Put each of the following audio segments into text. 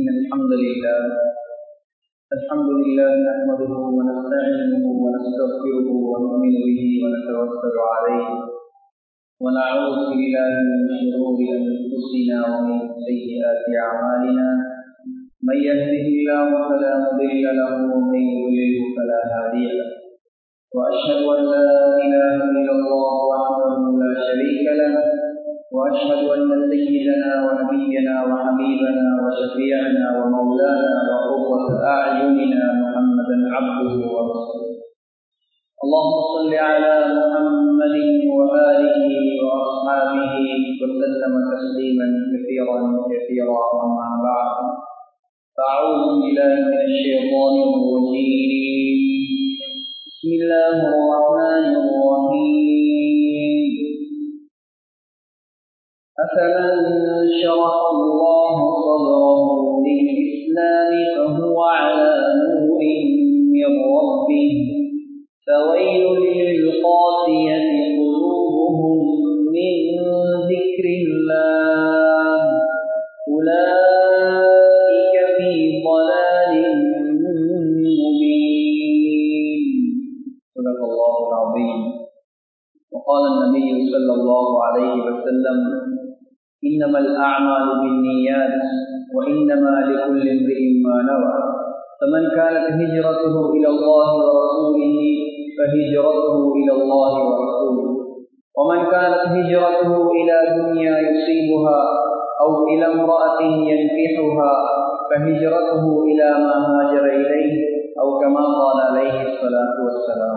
إن الحمد لله الحمد لله نحمده ونستعينه ونستغفره ونؤمن به ونتوكل عليه ونعوذ بالله من شرور أنفسنا ومن سيئات أعمالنا من يهده الله فلا مضل له ومن يضلله فلا هادي له وأشهد أن لا إله إلا الله وحده لا شريك له وأشهد أن سيدنا ونبينا وحبيبنا وشفيعنا ومولانا وقرة أعيننا محمدا عبده ورسوله اللهم صل على محمد وآله وأصحابه وسلم تسليما كثيرا كثيرا أما بعد فأعوذ بالله من الشيطان الرجيم بسم الله الرحمن الرحيم أفمن شرح الله صدره للإسلام فهو على نور من ربه فويل للقاسية قلوبهم من ذكر الله أولئك في ضلال مبين صدق الله العظيم وقال النبي صلى الله عليه وسلم إنما الأعمال بالنيات وإنما لكل امرئ ما نوى فمن كانت هجرته إلى الله ورسوله فهجرته إلى الله ورسوله ومن كانت هجرته إلى دنيا يصيبها أو إلى امرأة ينكحها فهجرته إلى ما هاجر إليه أو كما قال عليه الصلاة والسلام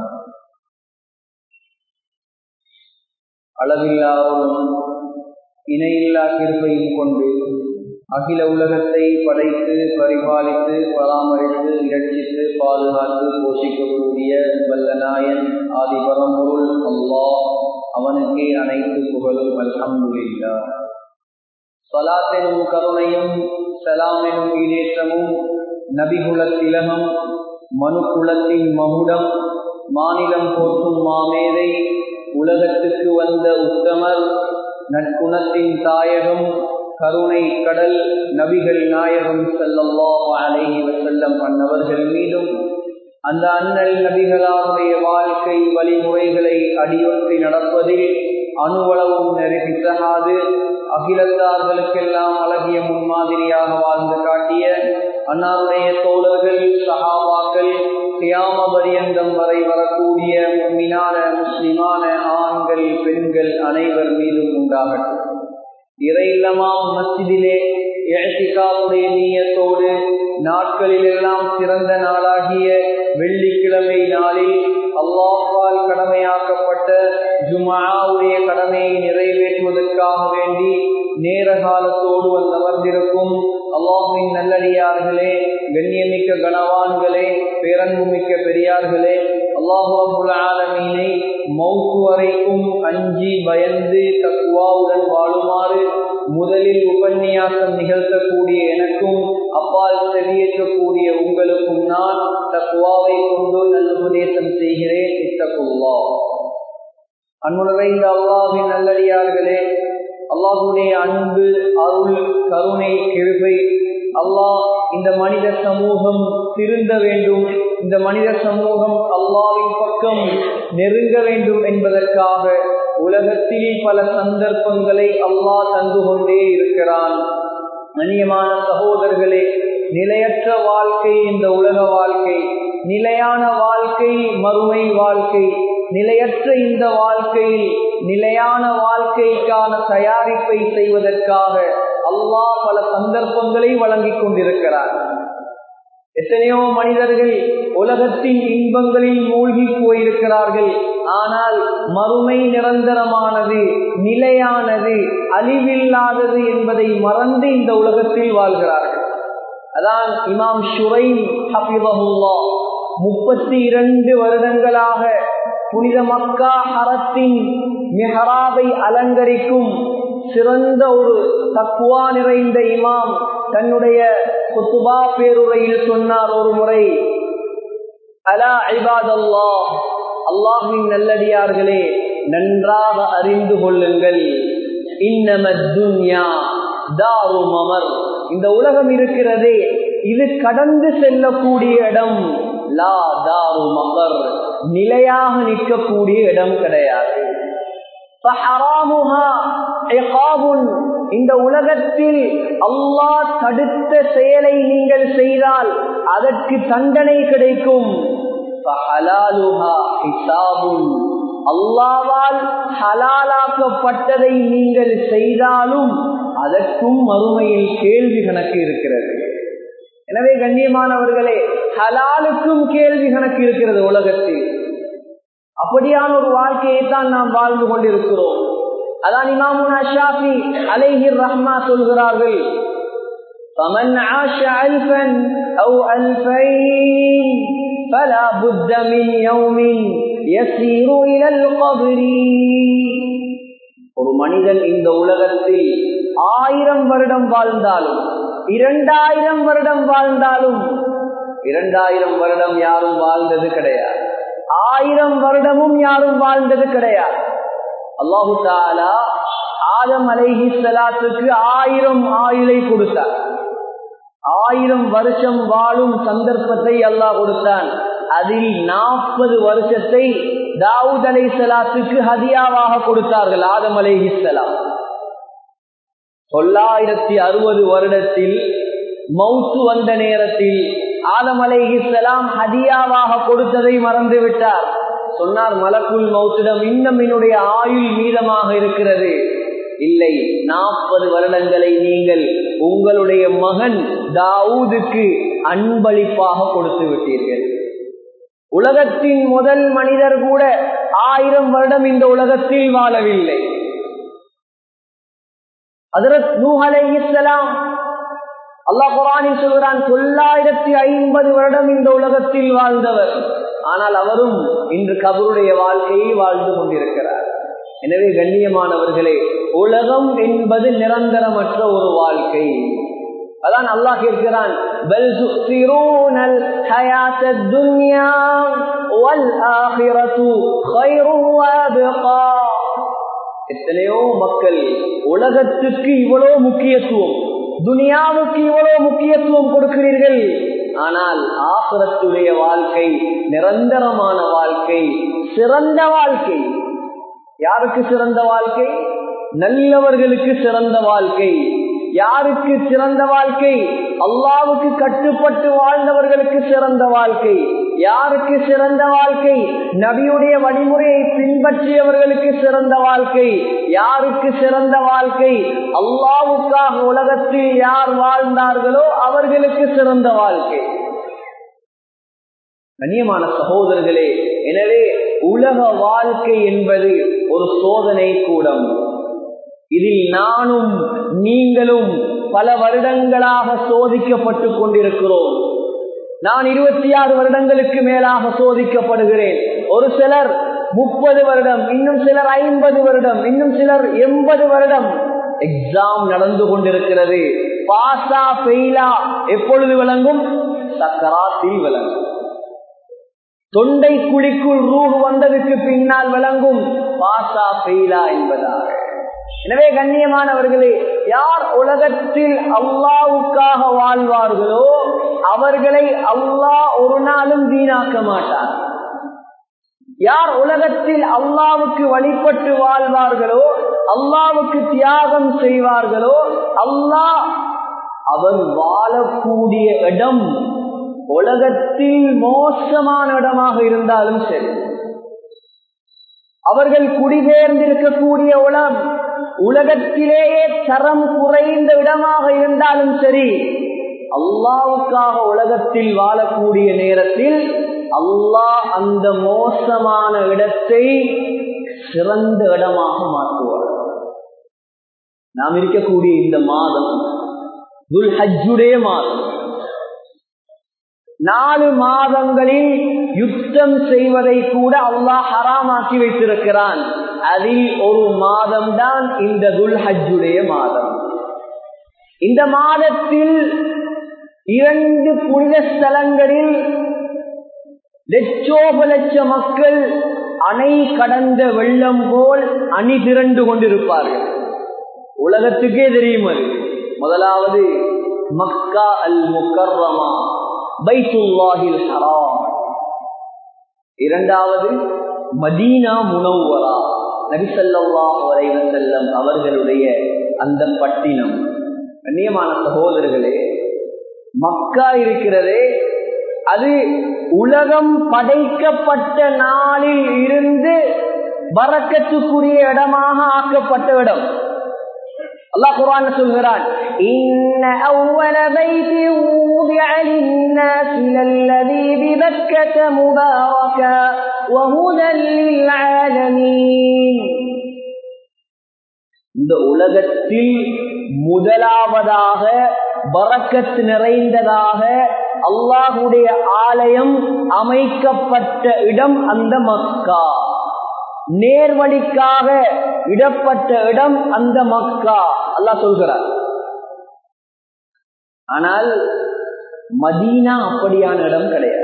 அளவில்லாதவரும் இணையில்லா கிருப்பையும் கொண்டு அகில உலகத்தை படைத்து பரிபாலித்து பராமரித்து இரட்சித்து பாதுகாத்து போஷிக்கக்கூடிய வல்லநாயன் ஆதிபரம்பொருள் அல்லா அவனுக்கே அனைத்து புகழும் அல்ஹம்துல்லா சலாத்தெனும் கருணையும் சலாமெனும் ஈடேற்றமும் நபிகுல திலகம் மனு குலத்தின் மகுடம் மாநிலம் போற்றும் மாமேதை உலகத்துக்கு வந்த உத்தமர் நற்குணத்தின் தாயகம் கருணை கடல் நபிகள் நாயகம் செல்லல்லா அலைஹி வசல்லம் அன்னவர்கள் மீதும் அந்த அண்ணல் நபிகளாருடைய வாழ்க்கை வழிமுறைகளை அடியொற்றி நடப்பதில் அணுவளவும் நெருங்கித்தகாது அகிலத்தார்களுக்கெல்லாம் அழகிய முன்மாதிரியாக வாழ்ந்து காட்டிய அன்னாருடைய தோழர்கள் சகாபாக்கள் தியாம பரியந்தம் வரை வரக்கூடிய மீனான முஸ்லிமான ஆண்கள் பெண்கள் அனைவர் மீதும் உண்டாகட்டும் இறையில்லமாம் மஸ்ஜிதிலே எழுத்திக்காவுடைய நீயத்தோடு நாட்களில் எல்லாம் சிறந்த நாளாகிய வெள்ளிக்கிழமை நாளில் அல்லாஹால் கடமையாக்கப்பட்ட ஜுமாவுடைய கடமையை நிறைவேற்றுவதற்காக வேண்டி நேர காலத்தோடு வந்தமர்ந்திருக்கும் அல்லாஹுவின் நல்லடியார்களே கண்ணியமிக்க கனவான்களே பேரன்புமிக்க பெரியார்களே அல்லாஹு ஆலமீனை மௌத்து வரைக்கும் அஞ்சி பயந்து தக்குவாவுடன் வாழுமாறு முதலில் உபன்யாசம் நிகழ்த்தக்கூடிய எனக்கும் அப்பால் தெரியேற்றக்கூடிய உங்களுக்கும் நான் தக்குவாவை கொண்டு நல்லுபதேசம் செய்கிறேன் இத்தகுல்லா அன்புறைந்த அல்லாஹின் நல்லடியார்களே அல்லாஹுடைய அன்பு அருள் கருணை கிருபை அல்லாஹ் இந்த மனித சமூகம் திருந்த வேண்டும் இந்த மனித சமூகம் அல்லாவின் பக்கம் நெருங்க வேண்டும் என்பதற்காக உலகத்தில் பல சந்தர்ப்பங்களை அல்லாஹ் தந்து கொண்டே இருக்கிறான் கண்ணியமான சகோதரர்களே நிலையற்ற வாழ்க்கை இந்த உலக வாழ்க்கை நிலையான வாழ்க்கை மறுமை வாழ்க்கை நிலையற்ற இந்த வாழ்க்கையில் நிலையான வாழ்க்கைக்கான தயாரிப்பை செய்வதற்காக அல்லாஹ் பல சந்தர்ப்பங்களை வழங்கிக் கொண்டிருக்கிறார் எத்தனையோ மனிதர்கள் உலகத்தின் இன்பங்களில் மூழ்கி போயிருக்கிறார்கள் ஆனால் மறுமை நிரந்தரமானது நிலையானது அழிவில்லாதது என்பதை மறந்து இந்த உலகத்தில் வாழ்கிறார்கள் அதான் இமாம் ஷுரை ஹபிபஹுல்லா முப்பத்தி இரண்டு வருடங்களாக புனித மக்கா ஹரத்தின் மெஹராபை அலங்கரிக்கும் சிறந்த ஒரு தக்குவா நிறைந்த இமாம் தன்னுடைய குத்துபா பேருரையில் சொன்னார் ஒரு முறை அலா ஐபாதல்லா அல்லாஹின் நல்லடியார்களே நன்றாக அறிந்து கொள்ளுங்கள் இன்னம துன்யா தாரு மமர் இந்த உலகம் இருக்கிறதே இது கடந்து செல்லக்கூடிய இடம் லா தாரு மகர் நிலையாக நிற்கக்கூடிய இடம் கிடையாது இந்த உலகத்தில் அல்லாஹ் தடுத்த செயலை நீங்கள் செய்தால் அதற்கு தண்டனை கிடைக்கும் அல்லாவால் ஹலாலாக்கப்பட்டதை நீங்கள் செய்தாலும் அதற்கும் மறுமையில் கேள்வி கணக்கு இருக்கிறது எனவே கண்ணியமானவர்களே ஹலாலுக்கும் கேள்வி கணக்கு இருக்கிறது உலகத்தில் அப்படியான ஒரு வாழ்க்கையை தான் நாம் வாழ்ந்து கொண்டிருக்கிறோம் அதான் இமாமுனா ஷாஃபி அலைஹிர் ரஹ்மா சொல்கிறார்கள் فمن عاش ألفا أو ألفين فلا بد من يوم يسير إلى القبر ஒரு மனிதன் இந்த உலகத்தில் ஆயிரம் வருடம் வாழ்ந்தாலும் இரண்டாயிரம் வருடம் வாழ்ந்தாலும் இரண்டாயிரம் வருடம் யாரும் வாழ்ந்தது கிடையாது ஆயிரம் வருடமும் யாரும் வாழ்ந்தது கிடையாது அல்லாஹு தாலா ஆதம் அலைஹி சலாத்துக்கு ஆயிரம் ஆயுளை கொடுத்தார் ஆயிரம் வருஷம் வாழும் சந்தர்ப்பத்தை அல்லாஹ் கொடுத்தான் அதில் நாற்பது வருஷத்தை தாவூத் அலை சலாத்துக்கு ஹதியாவாக கொடுத்தார்கள் ஆதம் அலைஹி சலாம் தொள்ளாயிரத்தி அறுபது வருடத்தில் மவுத்து வந்த நேரத்தில் ஆதம் அலைஹிஸ்லாம் ஹதியாவாக கொடுத்ததை மறந்து விட்டார் சொன்னார் மலக்குள் மௌத்திடம் இன்னும் என்னுடைய ஆயுள் மீதமாக இருக்கிறது இல்லை நாற்பது வருடங்களை நீங்கள் உங்களுடைய மகன் தாவூதுக்கு அன்பளிப்பாக கொடுத்து விட்டீர்கள் உலகத்தின் முதல் மனிதர் கூட ஆயிரம் வருடம் இந்த உலகத்தில் வாழவில்லை அதரத் நூ அலைஹிஸ்லாம் அல்லாஹ் குரானில் சொல்கிறான் தொள்ளாயிரத்தி ஐம்பது வருடம் இந்த உலகத்தில் வாழ்ந்தவர் ஆனால் அவரும் இன்று கபருடைய வாழ்க்கையை வாழ்ந்து கொண்டிருக்கிறார் எனவே கண்ணியமானவர்களே உலகம் என்பது நிரந்தரமற்ற ஒரு வாழ்க்கை அதான் அல்லாஹ் கேட்கிறான் பல் துக்திரூனல் ஹயாத்தத் துன்யா வல் ஆகிரத்து கைரும் வஅப்கா எத்தனையோ மக்கள் உலகத்துக்கு இவ்வளவு முக்கியத்துவம் துனியாவுக்கு இவ்வளவு முக்கியத்துவம் கொடுக்கிறீர்கள் ஆனால் ஆசுரத்துடைய வாழ்க்கை நிரந்தரமான வாழ்க்கை சிறந்த வாழ்க்கை யாருக்கு சிறந்த வாழ்க்கை நல்லவர்களுக்கு சிறந்த வாழ்க்கை யாருக்கு சிறந்த வாழ்க்கை அல்லாவுக்கு கட்டுப்பட்டு வாழ்ந்தவர்களுக்கு சிறந்த வாழ்க்கை யாருக்கு சிறந்த வாழ்க்கை நபியுடைய வழிமுறையை பின்பற்றியவர்களுக்கு சிறந்த வாழ்க்கை யாருக்கு சிறந்த வாழ்க்கை அல்லாவுக்காக உலகத்தில் யார் வாழ்ந்தார்களோ அவர்களுக்கு சிறந்த வாழ்க்கை கண்ணியமான சகோதரர்களே எனவே உலக வாழ்க்கை என்பது ஒரு சோதனை கூடம் இதில் நானும் நீங்களும் பல வருடங்களாக சோதிக்கப்பட்டு கொண்டிருக்கிறோம் நான் இருபத்தி ஆறு வருடங்களுக்கு மேலாக சோதிக்கப்படுகிறேன் ஒரு சிலர் முப்பது வருடம் இன்னும் சிலர் ஐம்பது வருடம் இன்னும் சிலர் எண்பது வருடம் எக்ஸாம் நடந்து கொண்டிருக்கிறது பாசா பெயிலா எப்பொழுது விளங்கும் சக்கராத்தில் விளங்கும் தொண்டை குழிக்குள் ரூஹ் வந்ததுக்கு பின்னால் விளங்கும் பாசா பெயிலா என்பதாக எனவே கண்ணியமானவர்களே யார் உலகத்தில் அல்லாவுக்காக வாழ்வார்களோ அவர்களை அல்லாஹ் ஒரு நாளும் வீணாக்க மாட்டார் யார் உலகத்தில் அல்லாவுக்கு வழிபட்டு வாழ்வார்களோ அல்லாவுக்கு தியாகம் செய்வார்களோ அல்லாஹ் அவர் வாழக்கூடிய இடம் உலகத்தில் மோசமான இடமாக இருந்தாலும் சரி அவர்கள் குடிபெயர்ந்திருக்கக்கூடிய உலகம் உலகத்திலேயே தரம் குறைந்த இடமாக இருந்தாலும் சரி அல்லாவுக்காக உலகத்தில் வாழக்கூடிய நேரத்தில் அல்லாஹ் அந்த மோசமான இடத்தை சிறந்த இடமாக மாற்றுவார் நாம் இருக்கக்கூடிய இந்த மாதம் துல் ஹஜ்ஜுடைய மாதம் நாலு மாதங்களில் யுத்தம் செய்வதை கூட அல்லாஹ் ஹராமாக்கி வைத்திருக்கிறான் அதில் ஒரு மாதம் தான் இந்த துல்ஹஜ்ஜுடைய மாதம் இந்த மாதத்தில் இரண்டு புனித ஸ்தலங்களில் லட்சோப லட்ச மக்கள் அணை கடந்த வெள்ளம் போல் அணி திரண்டு கொண்டிருப்பார்கள் உலகத்துக்கே தெரியும் அது முதலாவது மக்கா அல் முக்கர்ரமா பைத்துல்லாஹில் ஹராம் இரண்டாவது மதீனா முனவரா நபிசல்லாஹ் செல்லம் அவர்களுடைய அந்த பட்டினம் கண்ணியமான சகோதரர்களே மக்கா இருக்கிறதே அது உலகம் படைக்கப்பட்ட நாளில் இருந்து வரக்கத்துக்குரிய இடமாக ஆக்கப்பட்ட இடம் அல்லாஹ் குர்ஆன்ல சொல்கிறான் إن أول بيت وضع للناس للذي ببكة مباركا وهدى للعالمين இந்த உலகத்தில் முதலாவதாக பறக்கத்து நிறைந்ததாக அல்லாஹுடைய ஆலயம் அமைக்கப்பட்ட இடம் அந்த மக்கா நேர்வழிக்காக இடப்பட்ட இடம் அந்த மக்கா அல்லாஹ் சொல்கிறார் ஆனால் மதீனா அப்படியான இடம் கிடையாது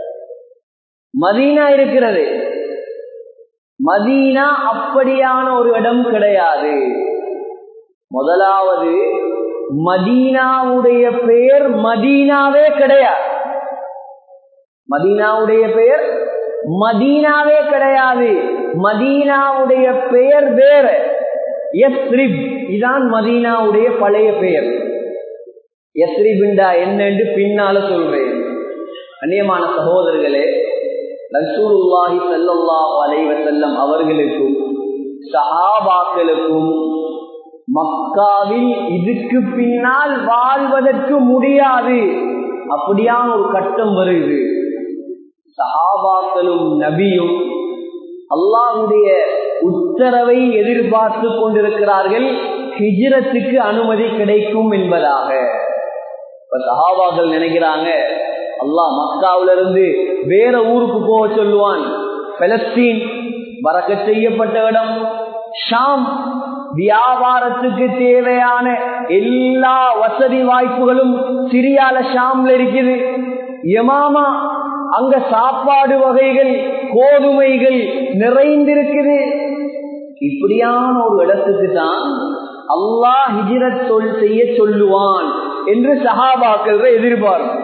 மதீனா இருக்கிறது மதீனா அப்படியான ஒரு இடம் கிடையாது முதலாவது மதீனாவுடைய பெயர் மதீனாவே கிடையாது மதீனாவுடைய பெயர் மதீனாவே கிடையாது மதீனாவுடைய பெயர் வேற எஸ்ரிப் இதான் மதீனாவுடைய பழைய பெயர் எஸ்ரிபிண்டா என்னன்னு பின்னால சொல்றேன் அந்நியமான சகோதரர்களே ரசூலுல்லாஹி ஸல்லல்லாஹு அலைஹி வஸல்லம் அவர்களுக்கும் சஹாபாக்களுக்கும் மக்காவில் இதுக்கு பின்னால் வாழ்வதற்கு முடியாது அப்படியான ஒரு கட்டம் வருது சஹாபாக்களும் நபியும் அல்லாஹுடைய உத்தரவை எதிர்பார்த்து கொண்டிருக்கிறார்கள் ஹிஜ்ரத்துக்கு அனுமதி கிடைக்கும் என்பதாக இப்ப சஹாபாக்கள் நினைக்கிறாங்க அல்லாஹ் மக்காவில இருந்து வேற ஊருக்கு போக சொல்லுவான் பலஸ்தீன் வரக்க செய்யப்பட்ட இடம் ஷாம் வியாபாரத்துக்கு தேவையான எல்லா வசதி வாய்ப்புகளும் சிரியால ஷாம்ல இருக்குது யமாமா அங்க சாப்பாடு வகைகள் கோதுமைகள் நிறைந்திருக்குது இப்படியான ஒரு இடத்துக்கு தான் அல்லாஹ் ஹிஜிரத் சொல் செய்ய சொல்லுவான் என்று சஹாபாக்கள் எதிர்பார்க்கும்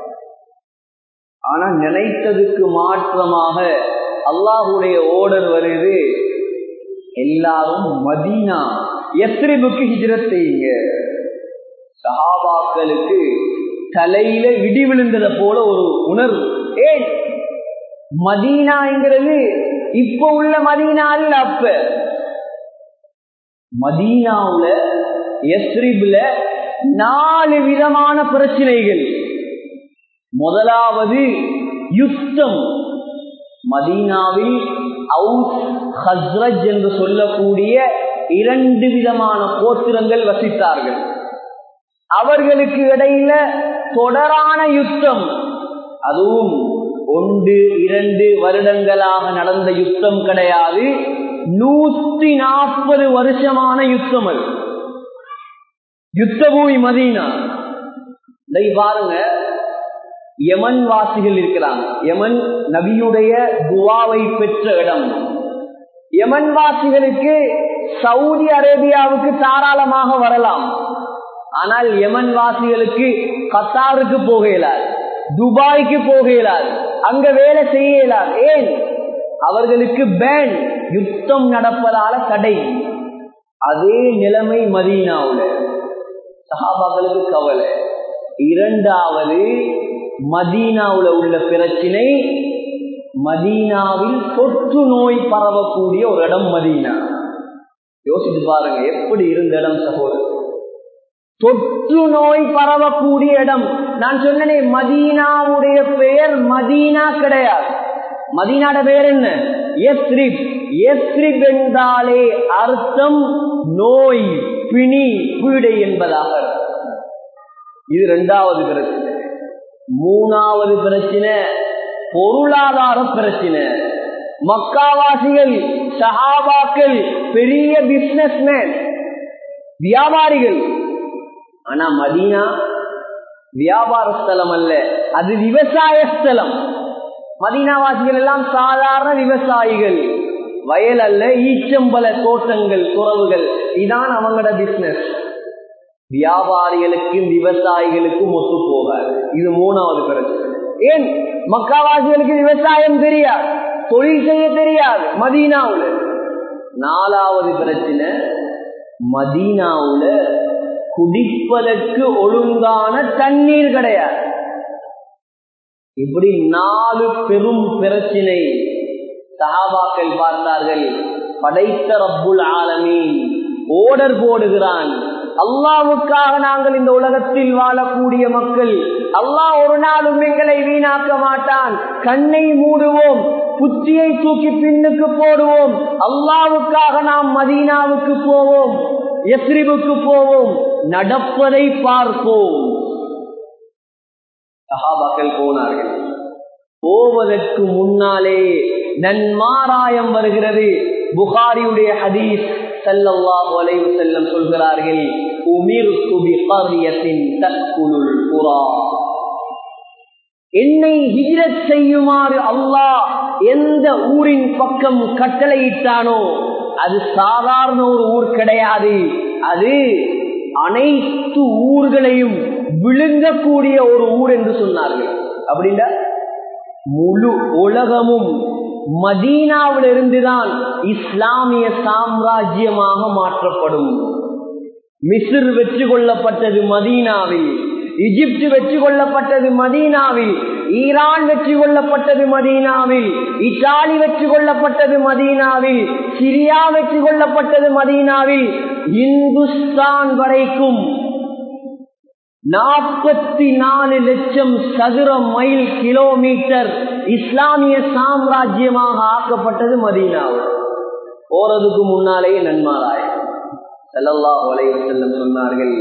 ஆனா நினைத்ததுக்கு மாற்றமாக அல்லாஹுடைய ஓடர் வருது எல்லாரும் மதீனா எஸ்ரிபுக்கு ஹிஜ்ரத் செய்யுங்க சஹாபாக்களுக்கு தலையில இடி விழுந்தத போல ஒரு உணர்வு ஏன் மதீனாங்கிறது இப்ப உள்ள மதீனா அல்ல அப்ப மதீனாவுல எஸ்ரிப்ல நாலு விதமான பிரச்சனைகள் முதலாவது யுத்தம் மதீனாவில் அவுஸ் ஹஸ்ரஜ் என்று சொல்லக்கூடிய இரண்டு விதமான கோத்திரங்கள் வசித்தார்கள் அவர்களுக்கு இடையில தொடரான யுத்தம் அதுவும் ஒன்று இரண்டு வருடங்களாக நடந்த யுத்தம் கிடையாது நூத்தி நாற்பது வருஷமான யுத்தம் அது யுத்தபூமி மதீனா இதை பாருங்க யமன் வாசிகள் இருக்கிறாங்க யமன் நபியுடைய துவாவை பெற்ற இடம் யமன் வாசிகளுக்கு சவுதி அரேபியாவுக்கு தாராளமாக வரலாம் ஆனால் யமன் வாசிகளுக்கு கத்தாருக்கு போக இயலாது துபாய்க்கு போக இயலாது அங்க வேலை செய்ய இயலாது ஏன் அவர்களுக்கு பேன் யுத்தம் நடப்பதால தடை அதே நிலைமை மதீனாவுல சஹாபாக்களுக்கு கவலை இரண்டாவது மதீனாவுல உள்ள பிரச்சினை மதீனாவில் தொற்று நோய் பரவக்கூடிய ஒரு இடம் மதீனா யோசிச்சு பாருங்க எப்படி இருந்த இடம் சகோதரர் தொற்று நோய் பரவக்கூடிய இடம் நான் சொன்னேன் மதீனாவுடைய பெயர் மதீனா கிடையாது மதீனாட பெயர் என்ன எஸ்ரிப் எஸ்ரிப் என்றாலே அர்த்தம் நோய் பிணி பீடை என்பதாக இது இரண்டாவது பிரச்சனை மூணாவது பிரச்சனை பொருளாதார பிரச்சனை மக்காவாசிகள் சஹாபாக்கள் பெரிய பிசினஸ்மேன் வியாபாரிகள் ஆனா மதீனா வியாபார ஸ்தலம் அல்ல அது விவசாய ஸ்தலம் மதீனாவாசிகள் எல்லாம் சாதாரண விவசாயிகள் வயல் அல்ல ஈச்சம்பல தோட்டங்கள் துறவுகள் இதான் அவங்களோட பிசினஸ் வியாபாரிகளுக்கும் விவசாயிகளுக்கும் ஒத்து போகாது இது மூணாவது பிரச்சனை ஏன் மக்காவாசிகளுக்கு விவசாயம் தெரியாது தொழில் செய்ய தெரியாது மதீனாவுல நாலாவது பிரச்சனை மதீனாவுல குடிப்பதற்கு ஒழுங்கான தண்ணீர் கிடையாது இப்படி நாலு பெரும் பிரச்சினை சஹாபாக்கள் பார்த்தார்கள் படைத்த ரப்புல் ஆலமீன் ஓடர் போடுகிறான் அல்லாவுக்காக நாங்கள் இந்த உலகத்தில் வாழக்கூடிய மக்கள் அல்லாஹ் ஒரு நாளும் எங்களை வீணாக்க மாட்டான் கண்ணை மூடுவோம் புத்தியை தூக்கி பின்னுக்கு போடுவோம் அல்லாவுக்காக நாம் மதீனாவுக்கு போவோம் எஸ்ரிவுக்கு போவோம் நடப்பதை பார்ப்போம் சஹாபாக்கள் போனார்கள் போவதற்கு முன்னாலே நன்மாராயம் வருகிறது புகாரியுடைய ஹதீஸ் சல்லல்லாஹு அலைஹி வஸல்லம் சொல்கிறார்கள் உமிர்து பிகர்யத்தின் தக்குலுல் குரா என்னை ஹிஜ்ரத் செய்யுமாறு அல்லாஹ் எந்த ஊரின் பக்கம் கட்டளையிட்டானோ அது சாதாரண ஒரு ஊர் கிடையாது அது அனைத்து ஊர்களையும் விழுங்கக்கூடிய ஒரு ஊர் என்று சொன்னார்கள் அப்படின்னா முழு உலகமும் மதீனாவில் இருந்துதான் இஸ்லாமிய சாம்ராஜ்யமாக மாற்றப்படும் மிஸ்ர் வெற்றி கொள்ளப்பட்டது மதீனாவில் எகிப்து வெற்றி கொள்ளப்பட்டது மதீனாவில் ஈரான் வெற்றி கொள்ளப்பட்டது மதீனாவில் இத்தாலி வெற்றி கொள்ளப்பட்டது மதீனாவில் சிரியா வெற்றி கொள்ளப்பட்டது மதீனாவில் இந்துஸ்தான் வரைக்கும் நாற்பத்தி நாலு லட்சம் சதுர மைல் கிலோமீட்டர் இஸ்லாமிய சாம்ராஜ்யமாக ஆக்கப்பட்டது மதீனாவில் போறதுக்கு முன்னாலேயே நன்மாராய் செல்லல்லா வலைவு செல்லம் சொன்னார்கள்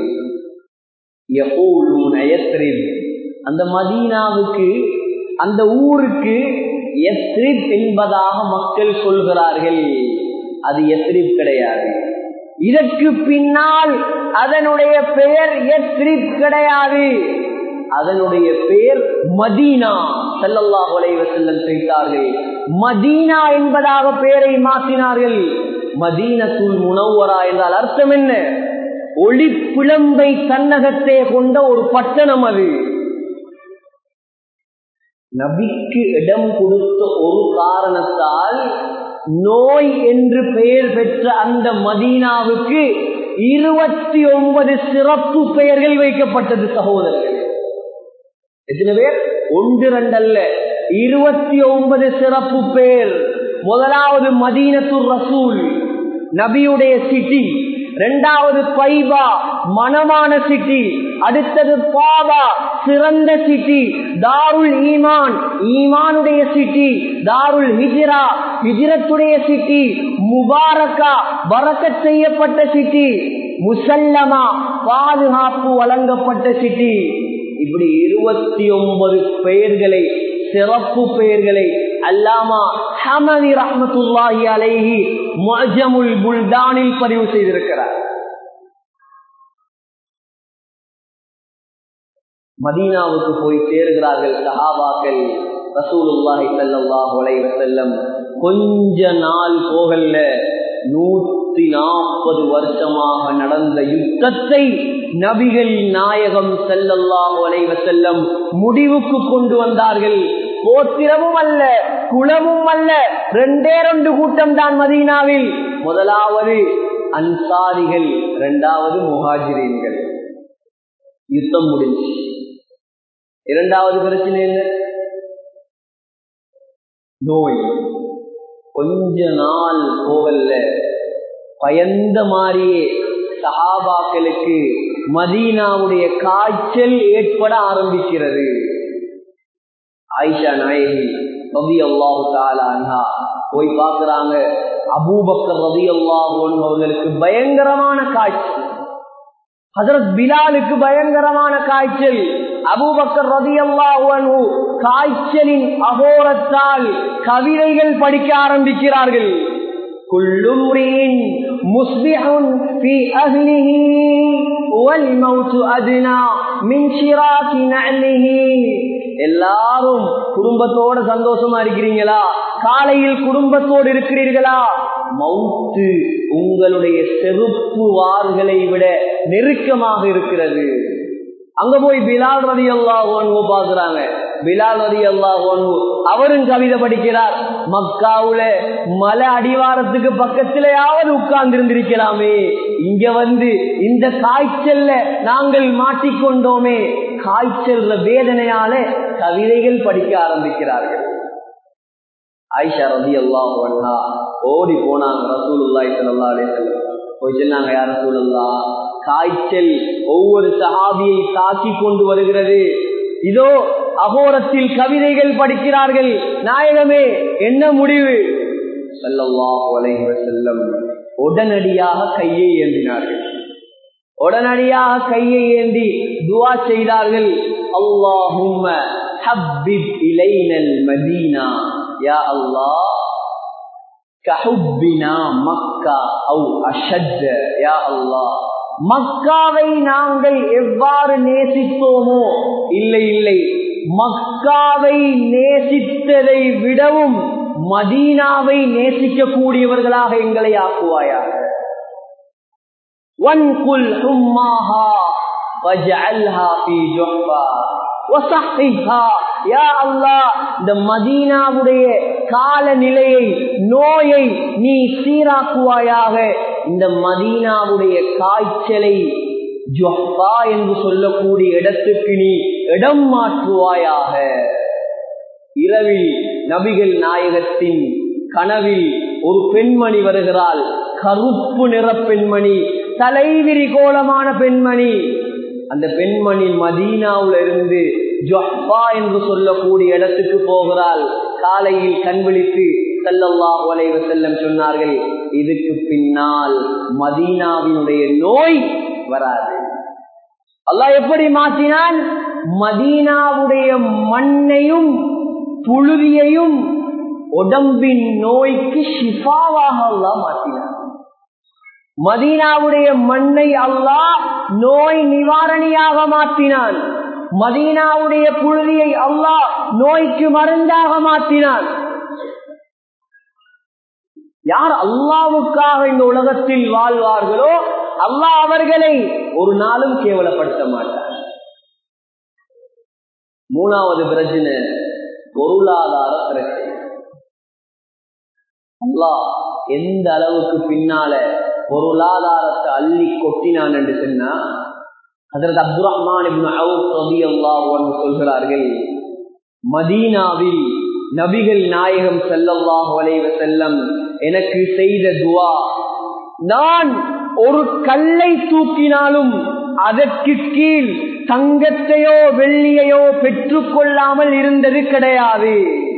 அந்த மதீனாவுக்கு அந்த ஊருக்கு எஸ்ரிப் என்பதாக மக்கள் சொல்கிறார்கள் அது எஸ்ரிப் கிடையாது இதற்கு பின்னால் அதனுடைய பெயர் எஸ்ரிப் கிடையாது அதனுடைய பெயர் மதீனா செல்லல்லா வலைவ செல்லம் செய்தார்கள் மதீனா என்பதாக பெயரை மாற்றினார்கள் மதீனத்துள் முனவரா என்றால் அர்த்தம் என்ன ஒளி பிளம்பை தன்னகத்தே கொண்ட ஒரு பட்டணம் அது நபிக்கு இடம் கொடுத்த ஒரு காரணத்தால் நோய் என்று பெயர் பெற்ற அந்த மதீனாவுக்கு இருபத்தி ஒன்பது சிறப்பு பெயர்கள் வைக்கப்பட்டது சகோதரர்கள் எத்தனை பேர் ஒன்று ரெண்டல்ல இருபத்தி ஒன்பது சிறப்பு பேர் முதலாவது மதீனத்துர் ரசூல் நபியுடைய சிட்டி இரண்டாவது பைபா மனமான சிட்டி அடுத்தது பாபா சிறந்த சிட்டி தாருல் ஈமான் ஈமானுடைய சிட்டி தாருல் ஹிஜிரா ஹிஜிரத்துடைய சிட்டி முபாரக்கா பறக்கத் செய்யப்பட்ட சிட்டி முசல்லமா பாதுகாப்பு வழங்கப்பட்ட சிட்டி இப்படி இருபத்தி ஒன்பது பெயர்களை சிறப்பு பெயர்களை அல்லாமா ஹமதி ரஹமத்துல்லாஹி அலைஹி முஜமுல் புல்தானில் பதிவு செய்திருக்கிறார் மதீனாவுக்கு போய் சேருகிறார்கள் சஹாபாக்கள் ரசூலுல்லாஹி ஸல்லல்லாஹு அலைஹி வஸல்லம் கொஞ்ச நாள் போகல்ல நூத்தி நாற்பது வருஷமாக நடந்த யுத்தத்தை நபிகள் நாயகம் செல்லல்லாஹு அலைஹி வஸல்லம் முடிவுக்கு கொண்டு வந்தார்கள் கோத்திரமும் அல்ல குலமும் அல்ல ரெண்டே ரெண்டு கூட்டம் தான் மதீனாவில் முதலாவது அன்சாரிகள் இரண்டாவது முஹாஜிரீன்கள் யுத்தம் முடிஞ்சு இரண்டாவது பிரச்சனை என்ன நோய் கொஞ்ச நாள் போகல்ல பயந்த மாதிரியே சஹாபாக்களுக்கு மதீனாவுடைய காய்ச்சல் ஏற்பட ஆரம்பிக்கிறது ஆயிஷா நாயகி ரவி அல்லாஹு தாலா போய் பார்க்கிறாங்க அபூபக்கர் ரவி அல்லாஹு அவர்களுக்கு பயங்கரமான காய்ச்சல் ஹசரத் பிலாலுக்கு பயங்கரமான காய்ச்சல் அபூபக்கர் ரதி அல்லாஹு காய்ச்சலின் அகோரத்தால் கவிதைகள் படிக்க ஆரம்பிக்கிறார்கள் குள்ளும்ரின் முஸ்பிஹுன் في أهله والموت أدنى من شراك نعله எல்லாரும் குடும்பத்தோட சந்தோஷமா இருக்கிறீங்களா காலையில் குடும்பத்தோடு இருக்கிறீர்களா மவுத்து உங்களுடைய செருப்பு வார்களை விட நெருக்கமாக இருக்கிறது அங்க போய் பிலால் ரதி அல்லாஹ் பாக்குறாங்க பிலால் ரதி அல்லாஹ் அவரும் கவிதை படிக்கிறார் மக்காவுல மலை அடிவாரத்துக்கு பக்கத்திலேயாவது உட்கார்ந்து இருந்திருக்கலாமே இங்க வந்து இந்த காய்ச்சல்ல நாங்கள் மாட்டிக்கொண்டோமே காய்ச்சல் வேதனையால கவிதைகள் படிக்க ஆரம்பிக்கிறார்கள் ஆயிஷா ரதி அல்லாஹ் ஓடி போனாங்க ரசூலுல்லாய் சல்லா அலிசல்லம் போய் சொன்னாங்க யார் ரசூலுல்லா காய்ச்சல் ஒவ்வொரு சஹாபியை தாக்கி கொண்டு வருகிறது இதோ அகோரத்தில் கவிதைகள் படிக்கிறார்கள் நாயகமே என்ன முடிவு செல்லம் உடனடியாக கையை ஏந்தினார்கள் உடனடியாக கையை ஏந்தி துவா செய்தார்கள் அல்லாஹும்ம ஹப்பிப் இலைனல் மதீனா யா அல்லாஹ் கஹுப்பினா மக்கா அவு அஷஜ் யா அல்லாஹ் மக்காவை நாங்கள் எவ்வாறு நேசித்தோமோ இல்லை இல்லை மக்காவை நேசித்ததை விடவும் மதீனாவை நேசிக்கக்கூடியவர்களாக எங்களை ஆக்குவாயாக வன்குல் ஹும்மாஹா வஜஅல்ஹா ஃபீ ஜுஹ்பா வஸஹிஹா யா அல்லாஹ் இந்த மதீனாவுடைய காலநிலையை நோயை நீ சீராக்குவாயாக இந்த மதீனாவுடைய காய்ச்சலை ஜுஹ்பா என்று சொல்லக்கூடிய இடத்துக்கு நீ இடம் மாற்றுவாயாக இரவில் நபிகள் நாயகத்தின் கனவில் ஒரு பெண்மணி வருகிறாள் கருப்பு நிற பெண்மணி தலைவிரி கோலமான பெண்மணி அந்த பெண்மணி மதீனாவுல இருந்து ஜொஹ்பா என்று சொல்லக்கூடிய இடத்துக்கு போகிறாள் காலையில் கண் விழித்து செல்லல்லாஹ் வளைவு செல்லம் சொன்னார்கள் இதுக்கு பின்னால் மதீனாவினுடைய நோய் வராது அல்லாஹ் எப்படி மாற்றினான் மதீனாவுடைய மண்ணையும் புழுதியையும் உடம்பின் நோய்க்கு ஷிஃபாவாக அல்லாஹ் மாற்றினான் மதீனாவுடைய மண்ணை அல்லாஹ் நோய் நிவாரணியாக மாற்றினான் மதீனாவுடைய புழுதியை அல்லாஹ் நோய்க்கு மருந்தாக மாற்றினான் யார் அல்லாவுக்காக இந்த உலகத்தில் வாழ்வார்களோ அல்லாஹ் அவர்களை ஒரு நாளும் கேவலப்படுத்த மாட்டார் மூணாவது பிரச்சனை பொருளாதார பிரச்சனை அல்லாஹ் எந்த அளவுக்கு பின்னால பொருளாதாரத்தை அள்ளி கொட்டினான் என்று சொன்னா அதற்கு அப்துல் ரஹ்மான் சொல்கிறார்கள் மதீனாவில் நபிகள் நாயகம் செல்லல்லாஹு அலைவ செல்லம் எனக்கு செய்த துவா நான் ஒரு கல்லை தூக்கினாலும் அதற்கு கீழ் தங்கத்தையோ வெள்ளியையோ பெற்றுக்கொள்ளாமல் இருந்தது கிடையாது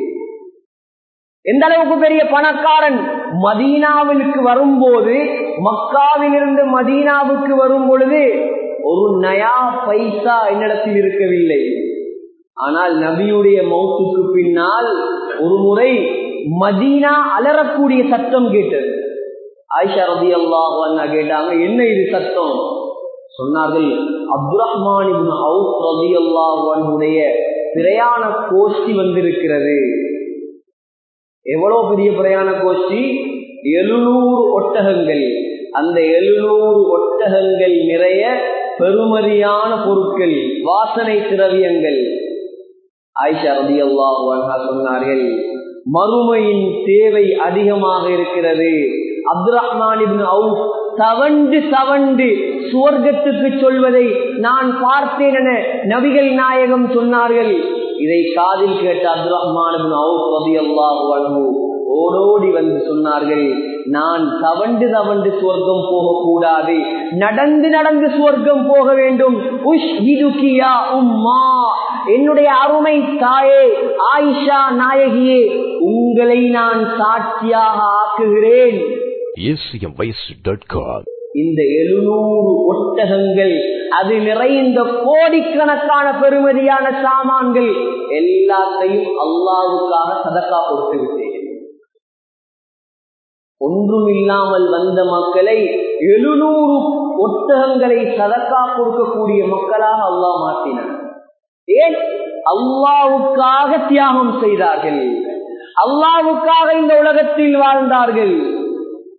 எந்த அளவுக்கு பெரிய பணக்காரன் மதீனாவிற்கு வரும்போது மக்காவிலிருந்து மதீனாவுக்கு வரும் பொழுது ஒரு நயா பைசா என்னிடத்தில் இருக்கவில்லை ஆனால் நபியுடைய மௌத்துக்கு பின்னால் ஒரு முறை மதீனா அலறக்கூடிய சத்தம் கேட்டது ஆயிஷா ரபி அல்லாஹ் கேட்டாங்க என்ன இது சத்தம் சொன்னார்கள் அப்துல் ரஹ்மான் ரபி அல்லாஹுடைய பிரயாண கோஷ்டி வந்திருக்கிறது எவ்வளவு பெரிய பிரயாண கோஷ்டி எழுநூறு ஒட்டகங்கள் அந்த எழுநூறு ஒட்டகங்கள் நிறைய பெருமதியான பொருட்கள் வாசனை திரவியங்கள் ஆயிஷா ரதி அல்லாஹ் சொன்னார்கள் மறுமையின் தேவை அதிகமாக இருக்கிறது அப்துல் ரஹ்மான் தவண்டு தவண்டு சுவர்க்கத்துக்கு சொல்வதை நான் பார்த்தேன் என நபிகள் நாயகம் சொன்னார்கள் இதை காதில் கேட்ட அப்துல் ரஹ்மான் ஓடோடி வந்து சொன்னார்கள் நான் தவண்டு தவண்டு சுவர்க்கம் போகக்கூடாது நடந்து நடந்து சுவர்க்கம் போக வேண்டும் உஷ் உம்மா என்னுடைய அருமை தாயே ஆயிஷா நாயகியே உங்களை நான் சாட்சியாக ஆக்குகிறேன் இந்த எழுநூறு ஒட்டகங்கள் அது நிறைந்த கோடிக்கணக்கான பெருமதியான சாமான்கள் எல்லாத்தையும் அல்லாவுக்காக சதக்கா கொடுத்து விட்டேன் ஒன்றும் இல்லாமல் வந்த மக்களை எழுநூறு ஒட்டகங்களை சதக்கா கொடுக்கக்கூடிய மக்களாக அல்லாஹ் மாற்றினார் ஏன் அல்லாவுக்காக தியாகம் செய்தார்கள் அல்லாவுக்காக இந்த உலகத்தில் வாழ்ந்தார்கள்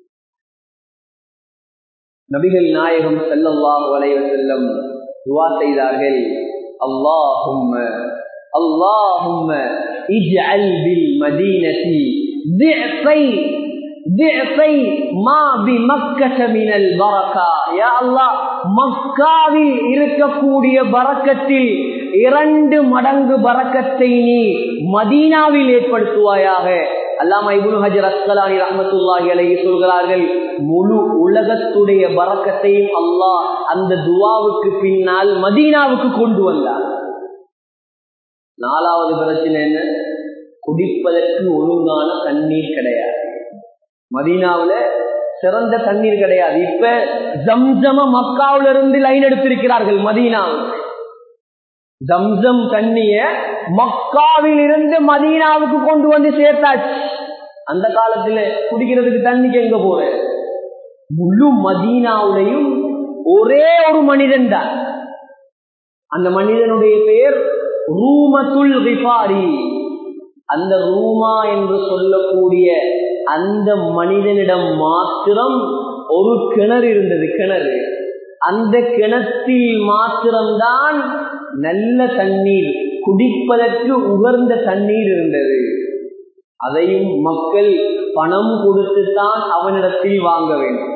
நபிகள் நாயகம் செல்லல்லாஹு அலைஹி வஸல்லம் துஆ செய்தார்கள் அல்லாஹும்ம அல்லாஹும்ம இஜ்அல் பில் மதீனதி ضعفي ضعفي ما بمكة من البركة يا الله மக்காவில் இருக்கக்கூடிய பரக்கத்தில் இரண்டு மடங்கு பரக்கத்தை நீ மதீனாவில் ஏற்படுத்துவாயாக அல்லாம இபுல் ஹஜர் அஸ்கலானி ரஹமத்துல்லாஹி அலைஹி சொல்கிறார்கள் முழு உலகத்துடைய பறக்கத்தையும் அல்லாஹ் அந்த துவாவுக்கு பின்னால் மதீனாவுக்கு கொண்டு வந்தார் நாலாவது பிரச்சனை என்ன குடிப்பதற்கு ஒழுங்கான தண்ணீர் கிடையாது மதீனாவுல சிறந்த தண்ணீர் கிடையாது இப்ப ஜம்ஜம மக்காவில இருந்து லைன் எடுத்திருக்கிறார்கள் மதீனாவுக்கு ஜம்சம் தண்ணிய மக்காவில் இருந்து மதீனாவுக்கு கொண்டு வந்து சேர்த்தாச்சு அந்த காலத்துல குடிக்கிறதுக்கு தண்ணிக்கு எங்க போற முழு மதீனாவுலையும் ஒரே ஒரு மனிதன் தான் அந்த மனிதனுடைய பெயர் ரூமத்துல் விபாரி அந்த ரூமா என்று சொல்லக்கூடிய அந்த மனிதனிடம் மாத்திரம் ஒரு கிணறு இருந்தது கிணறு அந்த கிணத்தில் மாத்திரம்தான் நல்ல தண்ணீர் குடிப்பதற்கு உகர்ந்த தண்ணீர் இருந்தது அதையும் மக்கள் பணம் கொடுத்துத்தான் அவனிடத்தில் வாங்க வேண்டும்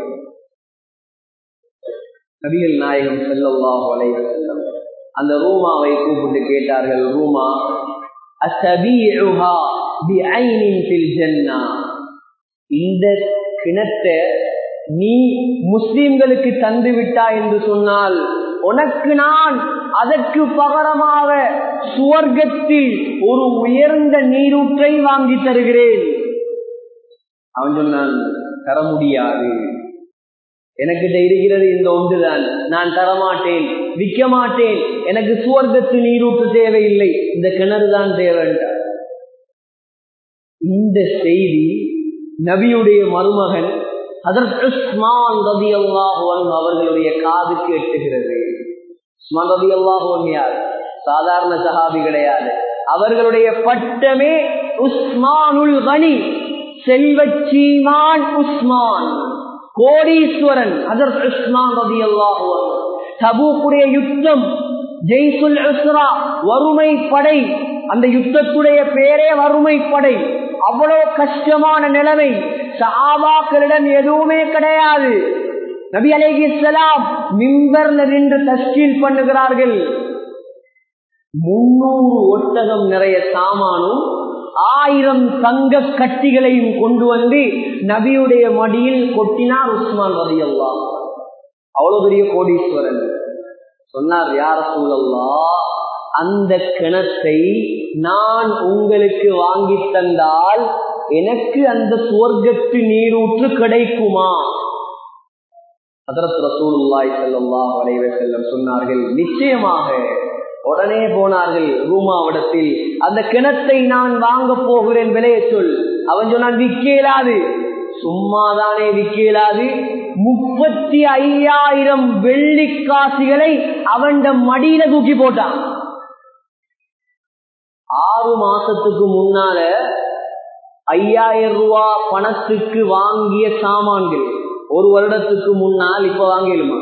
நபிகள் நாயகம் செல்லல்லாஹு அலைஹி செல்லம் அந்த ரூமாவை கூப்பிட்டு கேட்டார்கள் ரூமா அசபீஉஹா பிஐனின் ஃபில் ஜன்னா இந்த கிணத்தை நீ முஸ்லிம்களுக்கு தந்து விட்டாய் என்று சொன்னால் உனக்கு நான் அதற்கு பகரமாக சுவர்க்கத்தில் ஒரு உயர்ந்த நீரூற்றை வாங்கி தருகிறேன் அவன் சொன்னான் தர முடியாது எனக்கு இருக்கிறது இந்த ஒன்றுதான் நான் தரமாட்டேன் விற்க மாட்டேன் எனக்கு சுவர்க்கத்து நீரூற்று தேவையில்லை இந்த கிணறு தான் தேவைன்றார் இந்த செய்தி நபியுடைய மருமகன் அதற்கு உஸ்மான் ரதி அல்லாஹுவன் அவர்களுடைய காதுக்கு எட்டுகிறது உஸ்மான் ரதி அல்லாஹுவன் யார் சாதாரண சஹாபி கிடையாது அவர்களுடைய பட்டமே உஸ்மானுல் கனி செல்வச்சீமான் உஸ்மான் கோடீஸ்வரன் அதற்கு உஸ்மான் ரதி அல்லாஹுவன் தபூக்குடைய யுத்தம் ஜெய்சுல் உஸ்ரா வறுமை படை அந்த யுத்தத்துடைய பேரே வறுமை படை அவ்வளவு கஷ்டமான நிலைமை சஹாபாக்களிடம் எதுவுமே கிடையாது நபி அலேஹி இஸ்லாம் மிம்பர்ல நின்று தஸ்கீல் பண்ணுகிறார்கள் முன்னூறு ஒட்டகம் நிறைய சாமானும் ஆயிரம் தங்க கட்டிகளையும் கொண்டு வந்து நபியுடைய மடியில் கொட்டினார் உஸ்மான் ரதி அல்லா அவ்வளவு பெரிய கோடீஸ்வரன் சொன்னார் யார சூழல்லா அந்த கிணத்தை நான் உங்களுக்கு வாங்கி தந்தால் எனக்கு அந்த சுவர்க்கத்து நீரூற்று கிடைக்குமா அதரத் ரசூலுல்லாய் செல்லல்லா வரைவே செல்லம் சொன்னார்கள் நிச்சயமாக உடனே போனார்கள் ரூமாவிடத்தில் அந்த கிணத்தை நான் வாங்க போகிறேன் விலையை சொல் அவன் சொன்னான் விற்கலாது சும்மாதானே விற்கலாது முப்பத்தி ஐயாயிரம் வெள்ளி காசுகளை அவன் மடியில தூக்கி போட்டான் ஆறு மாசத்துக்கு முன்னால ஐயாயிரம் ரூபா பணத்துக்கு வாங்கிய சாமான்கள் ஒரு வருடத்துக்கு முன்னால் இப்ப வாங்கிடுமா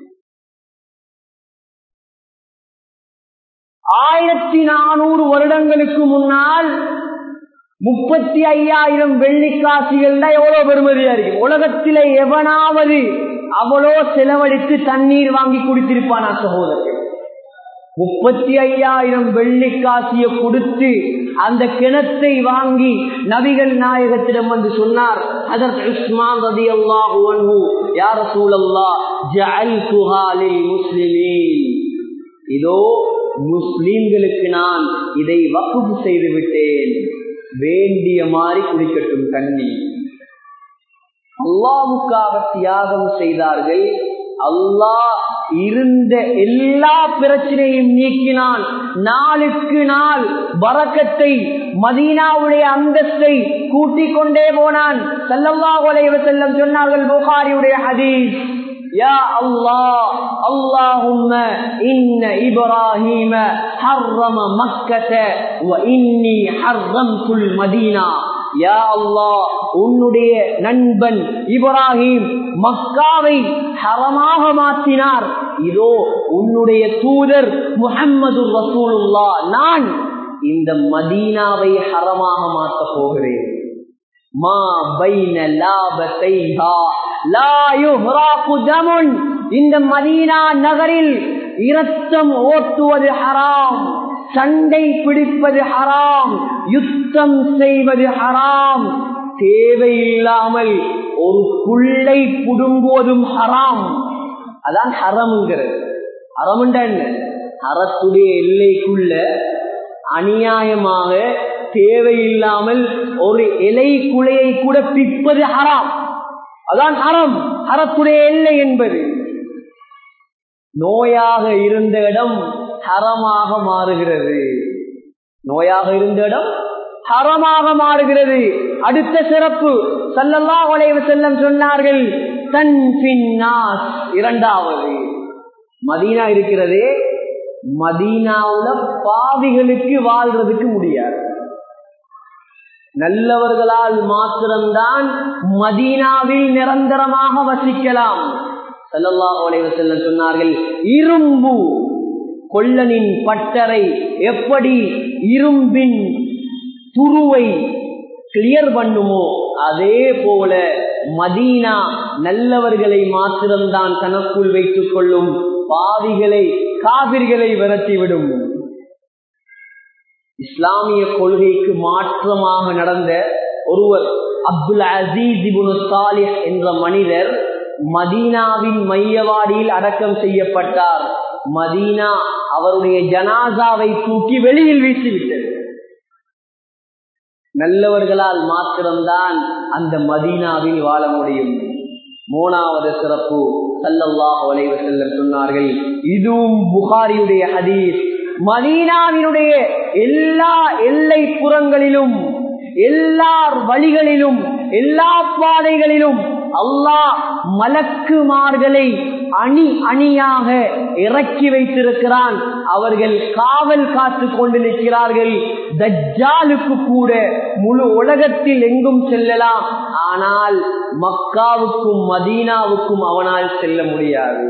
ஆயிரத்தி நானூறு வருடங்களுக்கு முன்னால் முப்பத்தி ஐயாயிரம் வெள்ளிக்காசிகள் தான் எவ்வளவு பெருமதியா இருக்கு உலகத்தில எவனாவது அவ்வளோ செலவழித்து தண்ணீர் வாங்கி குடித்திருப்பானா சகோதரர்கள் முப்பத்தி ஐயாயிரம் வெள்ளிக்காசிய கொடுத்து அந்த கிணத்தை வாங்கி நபிகள் நாயகத்திடம் வந்து சொன்னார் அதற்கு உஸ்மான் ரதி அல்லாஹு யார சூழல்லா ஜஅல் துஹாலில் முஸ்லிமீன் இதோ முஸ்லிம்களுக்கு நான் இதை வகுப்பு செய்து விட்டேன் வேண்டிய மாதிரி குடிக்கட்டும் தண்ணி அல்லாவுக்காக தியாகம் செய்தார்கள் அல்லாஹ் இருந்த எல்லா பிரச்சனையும் நீக்கினான் நாளுக்கு நாள் வரக்கத்தை மதீனாவுடைய அந்தஸ்தை கூட்டிக் கொண்டே போனான் செல்லல்லாஹு அலைஹி செல்லம் சொன்னார்கள் புகாரியுடைய ஹதீஸ் يا الله اللهم إن إبراهيم حرم مكة وإني حرمت المدينة யா அல்லாஹ் உன்னுடைய நண்பன் இப்ராஹிம் மக்காவை ஹரமாக மாற்றினார் இதோ உன்னுடைய தூதர் முஹம்மது ரசூலுல்லா நான் இந்த மதீனாவை ஹரமாக மாற்றப் போகிறேன் மா பைன லாபத்தைஹா லா யுஹ்ராகு தமுன் இந்த மதீனா நகரில் இரத்தம் ஓட்டுவது ஹராம் சண்டை பிடிப்பது ஹராம் யுத்தம் செய்வது ஹராம் தேவையில்லாமல் ஒரு புள்ளை புடுங்குவதும் ஹராம் அதான் ஹரம்ங்கிறது ஹரம்ண்டா என்ன ஹரத்துடைய எல்லைக்குள்ள அநியாயமாக தேவையில்லாமல் ஒரு இலை குலையை கூட பிப்பது ஹராம் அதான் ஹரம் ஹரத்துடைய எல்லை என்பது நோயாக இருந்த இடம் ஹரமாக மாறுகிறது நோயாக இருந்த இடம் ஹரமாக மாறுகிறது அடுத்த சிறப்பு சல்லல்லா உலைவு செல்லம் சொன்னார்கள் தன் பின்னாஸ் இரண்டாவது மதீனா இருக்கிறதே மதீனாவுல பாவிகளுக்கு வாழ்றதுக்கு முடியாது நல்லவர்களால் மாத்திரம்தான் மதீனாவில் நிரந்தரமாக வசிக்கலாம் சல்லல்லாஹு அலைஹி வஸல்லம் சொன்னார்கள் இரும்பு கொள்ளனின் பட்டறை எப்படி இரும்பின் துருவை கிளியர் பண்ணுமோ அதே போல மதீனா நல்லவர்களை மாத்திரம்தான் தனக்குள் வைத்துக் கொள்ளும் பாவிகளை காவிர்களை விரட்டிவிடும் இஸ்லாமிய கொள்கைக்கு மாற்றமாக நடந்த ஒருவர் அப்துல் அசீஸ் இபுனு சாலிஹ் என்ற மனிதர் மதீனாவின் மையவாடியில் அடக்கம் செய்யப்பட்டார் மதீனா அவருடைய ஜனாசாவை தூக்கி வெளியில் வீசிவிட்டது நல்லவர்களால் மாத்திரம்தான் அந்த மதீனாவில் வாழ முடியும் மூணாவது சிறப்பு சல்லல்லாஹு அலைஹி வஸல்லம் சொன்னார்கள் இதுவும் புகாரியுடைய ஹதீஸ் மதீனாவினுடைய எல்லா எல்லை புறங்களிலும் எல்லா வழிகளிலும் எல்லா பாதைகளிலும் அல்லாஹ் மலக்குமார்களை அணி அணியாக இறக்கி வைத்திருக்கிறான் அவர்கள் காவல் காத்து கொண்டு நிற்கிறார்கள் தஜ்ஜாலுக்கு கூட முழு உலகத்தில் எங்கும் செல்லலாம் ஆனால் மக்காவுக்கும் மதீனாவுக்கும் அவனால் செல்ல முடியாது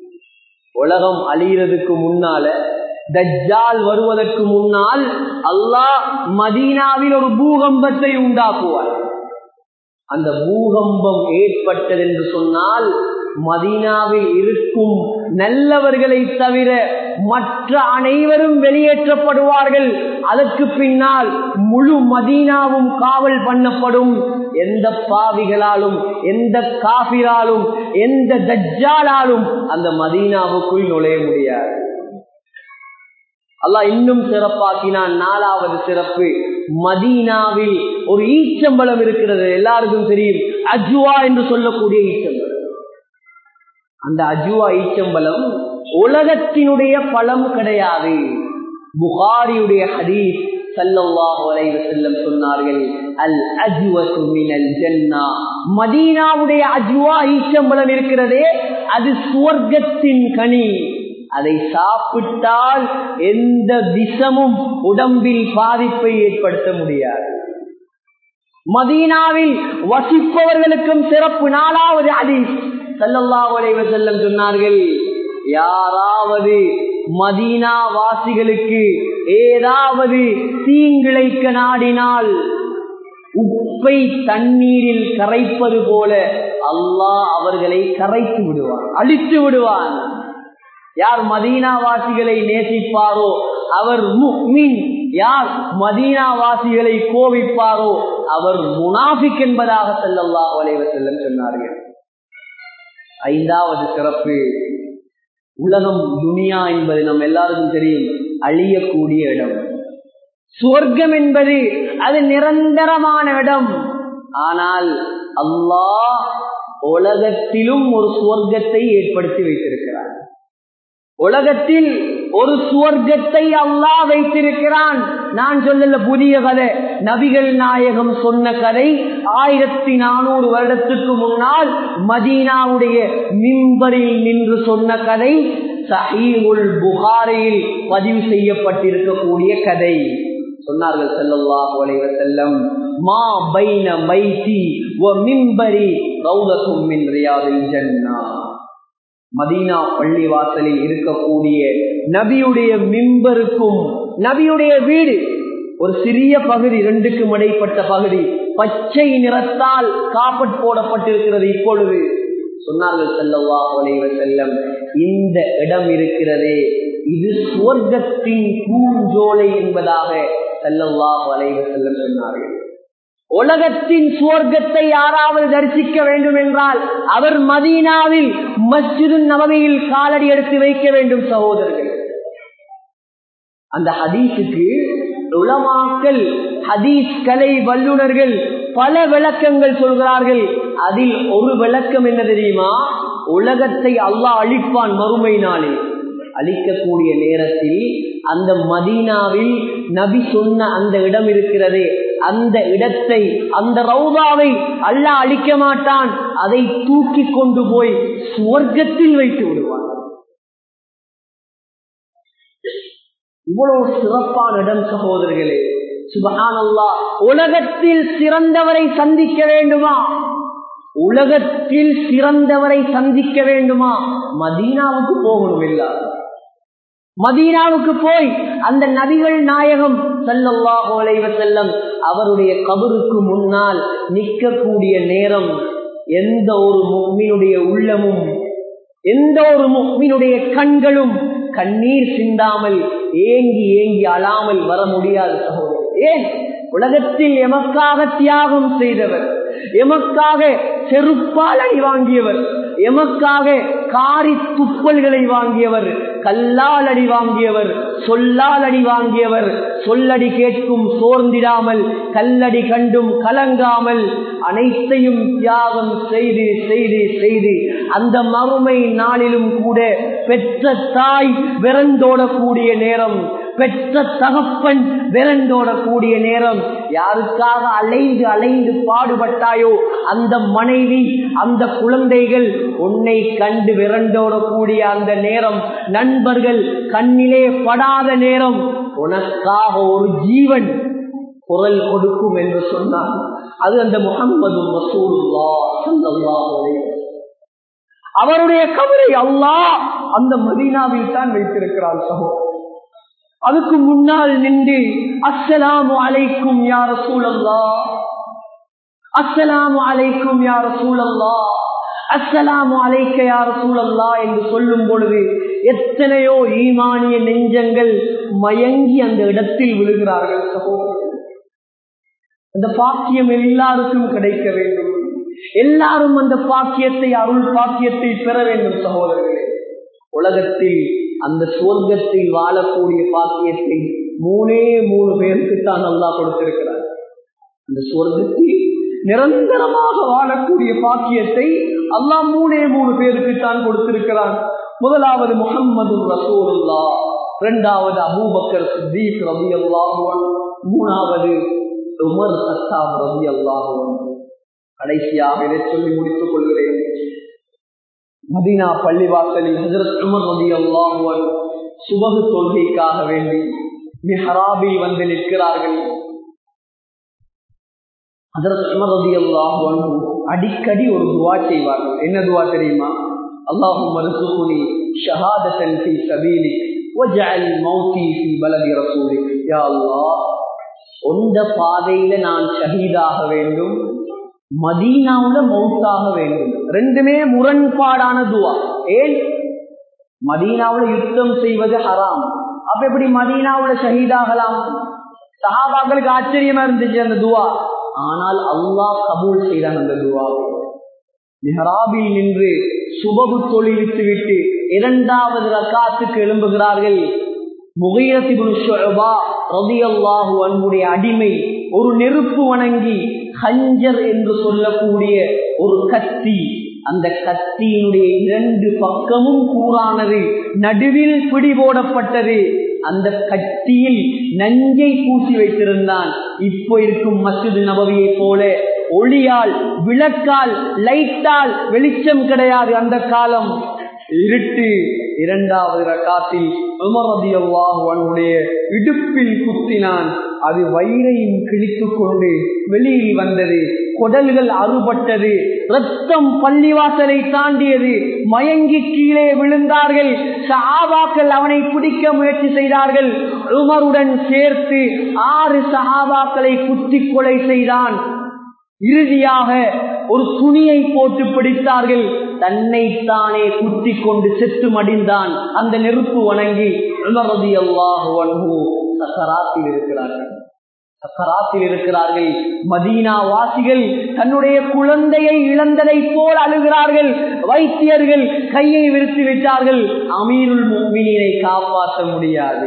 உலகம் அழிகிறதுக்கு முன்னால தஜ்ஜால் வருவதற்கு முன்னால் அல்லாஹ் மதீனாவில் ஒரு பூகம்பத்தை உண்டாக்குவார் அந்த பூகம்பம் ஏற்பட்டது என்று சொன்னால் மதீனாவில் இருக்கும் நல்லவர்களை தவிர மற்ற அனைவரும் வெளியேற்றப்படுவார்கள் அதற்கு பின்னால் முழு மதீனாவும் காவல் பண்ணப்படும் எந்த பாவிகளாலும் எந்த காபிராலும் எந்த தஜ்ஜாலாலும் அந்த மதீனாவுக்குள் நுழைய முடியாது அல்லாஹ் இன்னும் சிறப்பாக்கினான் நாலாவது சிறப்பு மதீனாவில் ஒரு ஈச்சம்பளம் இருக்கிறது எல்லாருக்கும் தெரியும் அஜுவா என்று சொல்லக்கூடிய ஈச்சம்பளம் அந்த அஜுவா ஈச்சம்பளம் உலகத்தினுடைய பழம் கிடையாது புகாரியுடைய ஹதீஸ் சல்லல்லாஹு அலைஹி வஸல்லம் சொன்னார்கள் அல் அஜ்வத்து மினல் ஜன்னா மதீனாவுடைய அஜ்வா ஈச்சம்பளம் இருக்கிறதே அது சுவர்க்கத்தின் கனி அதை சாப்பிட்டால் எந்த விஷமும் உடம்பில் பாதிப்பை ஏற்படுத்த முடியாது மதீனாவில் வசிப்பவர்களுக்கும் சிறப்பு நாலாவது ஹதீஸ் சல்லல்லாஹு அலைஹி வஸல்லம் சொன்னார்கள் யாராவது மதீனா வாசிகளுக்கு ஏதாவது தீங்கிழைக்க நாடினால் உப்பை தண்ணீரில் கரைப்பது போல அல்லாஹ் அவர்களை கரைத்து விடுவான் அழித்து விடுவான் யார் மதீனாவாசிகளை நேசிப்பாரோ அவர் முக்மின் யார் மதீனாவாசிகளை கோபிப்பாரோ அவர் முனாஃபிக் என்பதாக செல்லல்லாஹ் வலைவர் செல்லம் சொன்னார்கள் ஐந்தாவது சிறப்பு உலகம் துனியா என்பது நம்ம எல்லாருக்கும் தெரியும் அழியக்கூடிய இடம் சுவர்க்கம் என்பது அது நிரந்தரமான இடம் ஆனால் அல்லாஹ் உலகத்திலும் ஒரு சுவர்க்கத்தை ஏற்படுத்தி வைத்திருக்கிறார் உலகத்தில் ஒரு சுவர்க்கத்தை அல்லாஹ் வைத்திருக்கிறான் நான் சொல்லல புதிய கதை நபிகள் நாயகம் சொன்ன கதை ஆயிரத்தி நானூறு வருடத்துக்கு முன்னால் மதீனாவுடைய மிம்பரில் நின்று சொன்ன கதை சஹீவுல் புகாரியில் பதிவு செய்யப்பட்டிருக்கக்கூடிய கதை சொன்னார்கள் செல்லல்லாஹு அலைஹி வஸல்லம் மா பைன மைதி வ மிம்பரி ரௌதத்தும் மின் ரியாதில் ஜன்னா மதீனா பள்ளி வாசலில் இருக்கக்கூடிய நபியுடைய மிம்பருக்கும் நபியுடைய வீடு ஒரு சிறிய பகுதி ரெண்டுக்கும் இடைப்பட்ட பகுதி பச்சை நிறத்தால் காப்பட் போடப்பட்டிருக்கிறது இப்பொழுது சொன்னார்கள் செல்லவா வளைவ செல்லம் இந்த இடம் இருக்கிறதே இது சுவர்க்கத்தின் பூஞ்சோலை என்பதாக செல்லவா வளைவ செல்லம் சொன்னார்கள் உலகத்தின் சுவர்க்கத்தை யாராவது தரிசிக்க வேண்டும் என்றால் அவர் மதீனாவில் மஸ்ஜிது நபவியில் காலடி எடுத்து வைக்க வேண்டும் சகோதரர்கள் அந்த ஹதீஸுக்கு உலமாக்கல் ஹதீஸ் கலை வல்லுநர்கள் பல விளக்கங்கள் சொல்கிறார்கள் அதில் ஒரு விளக்கம் என்ன தெரியுமா உலகத்தை அல்லாஹ் அழிப்பான் மறுமை நாளில் அழிக்கக்கூடிய நேரத்தில் அந்த மதீனாவில் நபி சொன்ன அந்த இடம் இருக்கிறதே அந்த இடத்தை அந்த ரவுதாவை அல்லாஹ் அழிக்க மாட்டான் அதை தூக்கி கொண்டு போய் சுவர்க்கத்தில் வைத்து விடுவான் இவ்வளவு சிறப்பான இடம் சகோதரர்களே சுபஹானல்லா உலகத்தில் சிறந்தவரை சந்திக்க வேண்டுமா உலகத்தில் சிறந்தவரை சந்திக்க வேண்டுமா மதீனாவுக்கு போகணும் இல்ல மதீனாவுக்கு போய் அந்த நபிகள் நாயகம் சல்லல்லாஹு அலைவ செல்லம் அவருடைய கபருக்கு முன்னால் நிற்கக்கூடிய நேரம் எந்த ஒரு முக்மினுடைய உள்ளமும் எந்த ஒரு முக்மினுடைய கண்களும் கண்ணீர் சிந்தாமல் ஏங்கி ஏங்கி அழாமல் வர முடியாது சகோதரர் ஏன் உலகத்தில் எமக்காக தியாகம் செய்தவர் எமக்காக செருப்பால் அடி வாங்கியவர் எமக்காக காரி துப்பல்களை வாங்கியவர் கல்லால் அடி வாங்கியவர் சொல்லால் அடி வாங்கியவர் சொல்லடி கேட்கும் சோர்ந்திடாமல் கல்லடி கண்டும் கலங்காமல் அனைத்தையும் தியாகம் செய்து செய்து செய்து அந்த மறுமை நாளிலும் கூட பெற்ற தாய் விரண்டோடக்கூடிய நேரம் பெற்ற தகப்பன் விரண்டோடக்கூடிய நேரம் யாருக்காக அலைந்து அலைந்து பாடுபட்டாயோ அந்த மனைவி அந்த குழந்தைகள் உன்னை கண்டு விரண்டோடக்கூடிய அந்த நேரம் நண்பர்கள் கண்ணிலே படாத நேரம் உனக்காக ஒரு ஜீவன் குரல் கொடுக்கும் என்று சொன்னார் அது அந்த முகம்மது அவருடைய கவலை அல்லாஹ் அந்த மதீனாவில் தான் வைத்திருக்கிறார் சகோதரர் அதுக்கு முன்னால் நின்று அஸ்ஸலாமு அலைக்கும் யார சூழல்லா அஸ்ஸலாமு அலைக்கும் யார சூழல்லா அஸ்ஸலாமு அலைக்க யார சூழல்லா என்று சொல்லும் பொழுது எத்தனையோ ஈமானிய நெஞ்சங்கள் மயங்கி அந்த இடத்தில் விழுகிறார்கள் சகோதரர்கள் அந்த பாக்கியம் எல்லாருக்கும் கிடைக்க வேண்டும் எல்லாரும் அந்த பாக்கியத்தை அருள் பாக்கியத்தை பெற வேண்டும் சகோதரர்களே உலகத்தில் அந்த சுவர்க்கத்தில் வாழக்கூடிய பாக்கியத்தை மூணே மூணு பேருக்கு தான் நல்லா கொடுத்திருக்கிறார் அந்த சுவர்க்கத்தில் நிரந்தரமாக வாழக்கூடிய பாக்கியத்தை அல்லாஹ் மூணே மூணு பேருக்கு தான் கொடுத்திருக்கிறான் முதலாவது முகம்மது ரசூலுல்லா இரண்டாவது அபூபக்கர் சித்தீக் ரவி அல்லாஹுவன் மூணாவது உமர் சத்தாப் ரவி அல்லாஹுவன் கடைசியாக இதை சொல்லி முடித்துக் கொள்கிறேன் மதீனா பள்ளிவாசலில் ஹசரத் உமர் ரதி அல்லாஹுவன் சுபகு தொழுகைக்காக வேண்டி மிஹராபில் வந்து நிற்கிறார்கள் ஹசரத் உமர் ரதி அல்லாஹுவன் அடிக்கடி ஒரு துவா செய்வார்கள் என்ன துவா தெரியுமா அல்லாஹும் மருசுகுனி ஷஹாதத்தன் ஃபி சபீலி வஜஅல் மௌதி ஃபி பலதி ரசூலிக் யா அல்லாஹ் உந்த பாதையில நான் ஷஹீதாக வேண்டும் மதீனாவுல மௌத்தாக வேண்டும் ரெண்டுமே முரண்பாடான துவா ஏன் மதீனாவுல யுத்தம் செய்வது ஹராம் அப்ப எப்படி மதீனாவுல ஷஹீதாகலாம் சஹாபாக்களுக்கு ஆச்சரியமா இருந்துச்சு அந்த துவா ஆனால் அல்லாஹ் கபூல் செய்தான் அந்த துவாவை மெஹராபில் நின்று சுபகு தொழிலிட்டு விட்டு இரண்டாவது ரக்காத்துக்கு எழும்புகிறார்கள் அன்புடைய அடிமை ஒரு நெருப்பு வணங்கி ஹஞ்சர் என்று சொல்லக்கூடிய ஒரு கத்தி அந்த கத்தியினுடைய இரண்டு பக்கமும் கூறானது நடுவில் பிடி போடப்பட்டது அந்த கத்தியில் நஞ்சை பூசி வைத்திருந்தான் இப்போ இருக்கும் மசிது நபவியை போல ஒளியால் விளக்கால் லைட்டால் வெளிச்சம் கிடையாது அந்த காலம் இருட்டு இரண்டாவது ரக்காத்தில் உமரதியல்லாஹுடைய இடுப்பில் குத்தினான் அது வயிறையும் கிழித்துக் கொண்டு வெளியில் வந்தது குடல்கள் அறுபட்டது ரத்தம் பள்ளிவாசலை தாண்டியது மயங்கி கீழே விழுந்தார்கள் சஹாபாக்கள் அவனை பிடிக்க முயற்சி செய்தார்கள் உமருடன் சேர்த்து ஆறு சஹாபாக்களை குத்தி கொலை செய்தான் இறுதியாக ஒரு துணியை போட்டு பிடித்தார்கள் தன்னைத்தானே குத்தி கொண்டு செத்து மடிந்தான் அந்த நெருப்பு வணங்கி உமரதி அல்லாஹு அன்பு சக்கராத்தில் இருக்கிறார்கள் சக்கராத்தில் இருக்கிறார்கள் மதீனா வாசிகள் தன்னுடைய குழந்தையை இழந்ததை போல் அழுகிறார்கள் வைத்தியர்கள் கையை விரித்து விட்டார்கள் அமீருல் முக்மினை காப்பாற்ற முடியாது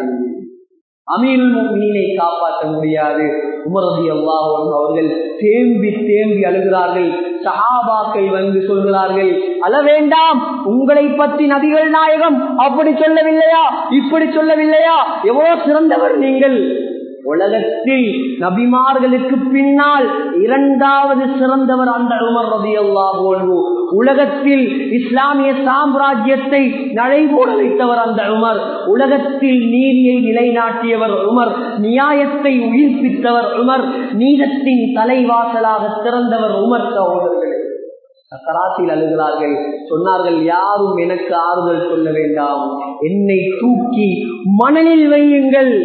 அமீருல் முக்மினை காப்பாற்ற முடியாது உமரதி அல்லாஹ் அவர்கள் தேம்பி தேம்பி அழுகிறார்கள் சஹாபாக்கள் வந்து சொல்கிறார்கள் அழ வேண்டாம் உங்களை பற்றி நபிகள் நாயகம் அப்படி சொல்லவில்லையா இப்படி சொல்லவில்லையா எவ்வளவு சிறந்தவர் நீங்கள் உலகத்தில் நபிமார்களுக்கு பின்னால் இரண்டாவது சிறந்தவர் அந்த உமர் ரதி அல்லாஹு உலகத்தில் இஸ்லாமிய சாம்ராஜ்யத்தை நடைபோட வைத்தவர் அந்த உமர் உலகத்தில் நீதியை நிலைநாட்டியவர் உமர் நியாயத்தை உயிர்ப்பித்தவர் உமர் நீதத்தின் தலைவாசலாக சிறந்தவர் உமர் சகோதரர்களே சக்கராத்தில் அழுகிறார்கள் சொன்னார்கள் யாரும் எனக்கு ஆறுதல் சொல்ல வேண்டாம் என்னை தூக்கி மணலில் வையுங்கள்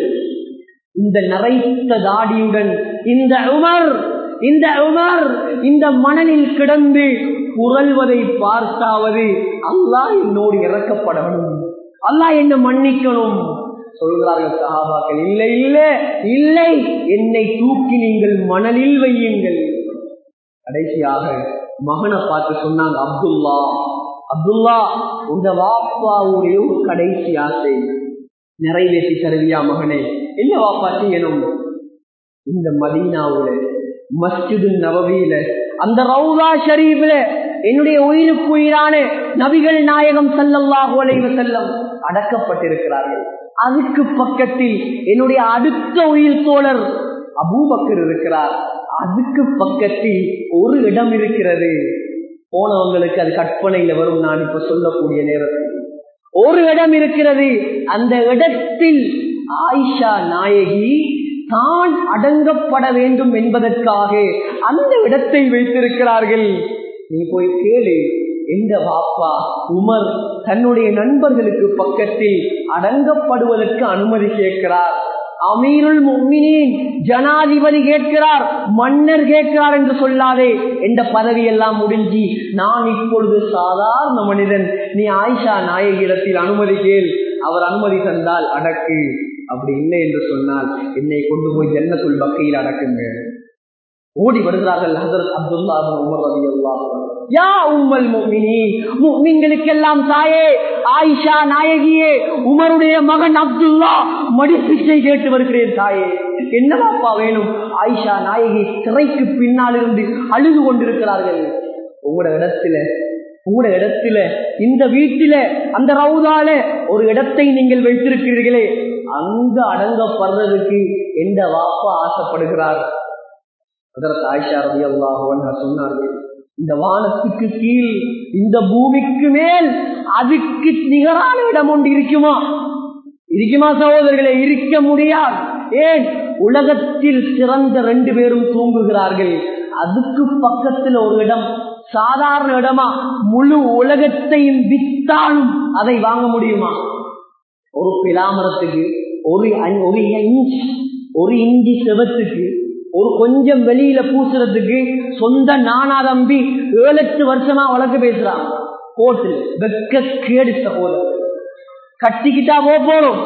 இந்த நரைத்த தாடியுடன் இந்த உமர் இந்த உமர் இந்த மணலில் கிடந்து புரள்வதை பார்த்தாவது அல்லாஹ் என்னோடு இறக்கப்படணும் அல்லாஹ் என்ன மன்னிக்கணும் சொல்கிறார்கள் சஹாபாக்கள் இல்லை இல்லை இல்லை என்னை தூக்கி நீங்கள் மணலில் வையுங்கள் கடைசியாக மகனை பார்த்து சொன்னாங்க அப்துல்லா அப்துல்லா உங்க வாப்பாவுடைய ஒரு கடைசி ஆசை நிறைவேற்றி தருவியா மகனே என்ன வாப்பா செய்யணும் இந்த மதீனாவுல மஸ்ஜிது நவவியில அந்த ரவுதா ஷரீஃப்ல என்னுடைய உயிருக்கு உயிரான நபிகள் நாயகம் சல்லல்லாஹு அலைஹி செல்லம் அடக்கப்பட்டிருக்கிறார்கள் அதுக்கு பக்கத்தில் என்னுடைய அடுத்த உயிர் தோழர் அபூபக்கர் இருக்கிறார் அதுக்கு பக்கத்தில் ஒரு இடம் இருக்கிறது போனவங்களுக்கு அது கற்பனையில வரும் நான் இப்ப சொல்லக்கூடிய நேரத்தில் ஒரு இடம் இருக்கிறது அந்த இடத்தில் ஆயிஷா நாயகி தான் அடங்கப்பட வேண்டும் என்பதற்காக அந்த இடத்தை வைத்திருக்கிறார்கள் நீ போய் கேளு எந்த வாப்பா உமர் தன்னுடைய நண்பர்களுக்கு பக்கத்தில் அடங்கப்படுவதற்கு அனுமதி கேட்கிறார் அமீருல் முக்மினின் ஜனாதிபதி கேட்கிறார் மன்னர் கேட்கிறார் என்று சொல்லாதே என்ற பதவி எல்லாம் முடிஞ்சு நான் இப்பொழுது சாதாரண மனிதன் நீ ஆயிஷா நாயகிடத்தில் அனுமதி கேள் அவர் அனுமதி தந்தால் அடக்கு அப்படி இல்லை என்று சொன்னால் என்னை கொண்டு போய் ஜன்னத்துள் பக்கையில் அடக்குங்க ஓடி வருகிறார்கள் ஹசரத் அப்துல்லா உமர் ரவி அல்லாஹ் யா உம்மல் முஃமினீன் முஃமின்களுக்கெல்லாம் தாயே ஆயிஷா நாயகியே உமருடைய மகன் அப்துல்லா மடிப்பிச்சை கேட்டு வருகிறேன் தாயே என்னவாப்பா வேணும் ஆயிஷா நாயகி திரைக்கு பின்னால் இருந்து அழுது கொண்டிருக்கிறார்கள் உங்களோட இடத்துல உங்களோட இடத்துல இந்த வீட்டில அந்த ரவுதால ஒரு இடத்தை நீங்கள் வைத்திருக்கிறீர்களே அங்க அடங்கப்படுறதுக்கு எந்த வாப்பா ஆசைப்படுகிறார் அதற்கு ஆயிஷா ரவி அல்லாஹ் சொன்னார்கள் இந்த வானத்துக்கு கீழ் இந்த பூமிக்கு மேல் அதுக்கு நிகரான இடம் ஒன்று இருக்குமா இருக்குமா சகோதரர்களே இருக்க முடியாது ஏன் உலகத்தில் சிறந்த ரெண்டு பேரும் தூங்குகிறார்கள் அதுக்கு பக்கத்தில் ஒரு இடம் சாதாரண இடமா முழு உலகத்தையும் வித்தாலும் அதை வாங்க முடியுமா ஒரு பிலாமரத்துக்கு ஒரு ஒரு இன்ச் ஒரு இஞ்சி செவத்துக்கு ஒரு கொஞ்சம் வெளியில பூசுறதுக்கு சொந்த நானா தம்பி ஏழு எட்டு வருஷமா வழக்கு பேசுறான் கோர்ட்டு வெக்க கேடு சகோதரர் கட்டிக்கிட்டா போறோம்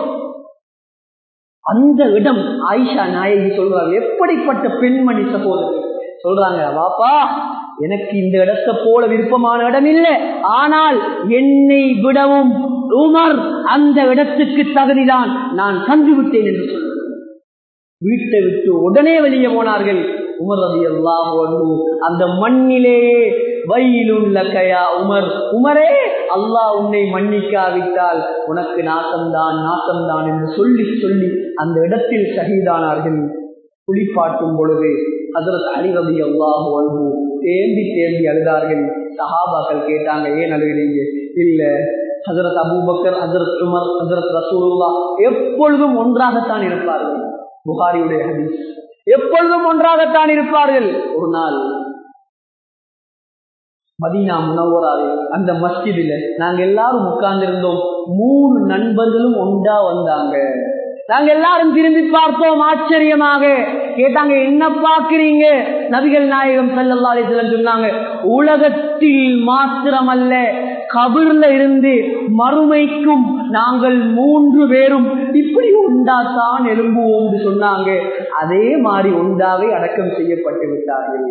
அந்த இடம் ஆயிஷா நாயகி சொல்றாங்க எப்படிப்பட்ட பெண்மணி சகோதரர் சொல்றாங்க வாப்பா எனக்கு இந்த இடத்தை போல விருப்பமான இடம் இல்லை ஆனால் என்னை விடவும் உமர் அந்த இடத்துக்கு தகுதிதான் நான் கண்டு விட்டேன் என்று சொல்றேன் வீட்டை விட்டு உடனே வெளியே போனார்கள் உமர் ரவி அல்லாஹ் அந்த மண்ணிலேயே வயிலுள்ள கயா உமர் உமரே அல்லாஹ் உன்னை மன்னிக்காவிட்டால் உனக்கு நாசம்தான் நாசம்தான் என்று சொல்லி சொல்லி அந்த இடத்தில் சகிதானார்கள் குளிப்பாட்டும் பொழுது அதற்கு அலிரதி அல்லாஹ் அன்பு தேம்பி தேம்பி அழுதார்கள் சஹாபாக்கள் கேட்டாங்க ஏன் அழுகிறீங்க இல்ல ஹசரத் அபூபக்கர் ஹசரத் உமர் ஹசரத் ரசூலுல்லா எப்பொழுதும் ஒன்றாகத்தான் இருப்பார்கள் புகாரியுடைய ஹதீஸ் எப்பொழுதும் ஒன்றாகத்தான் இருப்பார்கள் ஒரு நாள் மதீனா முனவராவில் அந்த மஸ்ஜிதில் நாங்க எல்லாரும் உட்கார்ந்திருந்தோம் மூணு நண்பர்களும் ஒன்றா வந்தாங்க நாங்க எல்லாரும் திரும்பி பார்த்தோம் ஆச்சரியமாக கேட்டாங்க என்ன பாக்குறீங்க நபிகள் நாயகம் சல்லல்லா அலிஸ்லம் சொன்னாங்க உலகத்தில் மாத்திரமல்ல கபிர்ல இருந்து மறுமைக்கும் நாங்கள் மூன்று பேரும் இப்படி உண்டாத்தான் எழும்புவோம் சொன்னாங்க அதே மாதிரி உண்டாவே அடக்கம் செய்யப்பட்டு விட்டார்கள்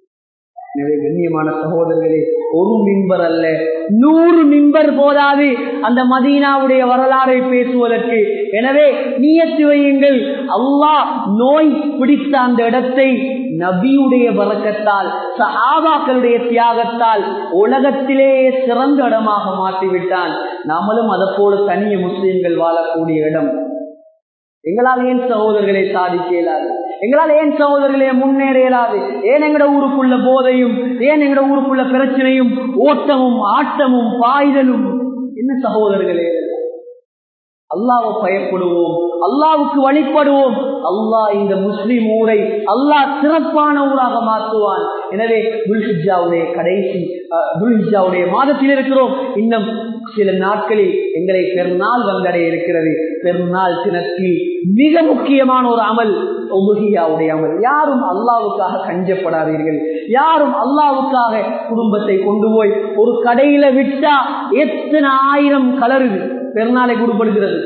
எனவே கண்ணியமான சகோதரர்களே ஒரு மின்பர் அல்ல நூறு மின்பர் போதாது அந்த மதீனாவுடைய வரலாறை பேசுவதற்கு எனவே நீயத்து வையுங்கள் அல்லாஹ் நோய் பிடித்த அந்த இடத்தை நபியுடைய வரக்கத்தால் சஹாபாக்களுடைய தியாகத்தால் உலகத்திலேயே சிறந்த இடமாக மாற்றிவிட்டான் நாமளும் அதை போல தனிய முஸ்லிம்கள் வாழக்கூடிய இடம் எங்களால் ஏன் சகோதரர்களை சாதிக்க இயலாது எங்களால் ஏன் சகோதரர்களே முன்னேற இயலாது ஏன் எங்கட ஊருக்குள்ள போதையும் ஏன் எங்கட ஊருக்குள்ள பிரச்சனையும் ஓட்டமும் ஆட்டமும் பாய்தலும் என்ன சகோதரர்களே அல்லாவை பயப்படுவோம் அல்லாவுக்கு வழிபடுவோம் அல்லாஹ் இந்த முஸ்லிம் ஊரை அல்லாஹ் சிறப்பான ஊராக மாற்றுவான் எனவே துல்ஹிஜாவுடைய கடைசி துல்ஹிஜாவுடைய மாதத்தில் இருக்கிறோம் இன்னும் சில நாட்களில் எங்களை பெருநாள் வந்தடைய இருக்கிறது பெருநாள் தினத்தில் மிக முக்கியமான ஒரு அமல் ஒபுகியாவுடைய அமல் யாரும் அல்லாவுக்காக கஞ்சப்படாதீர்கள் யாரும் அல்லாவுக்காக குடும்பத்தை கொண்டு போய் ஒரு கடையில விட்டா எத்தனை ஆயிரம் கலருது பெருநாளை குடுபடுகிறது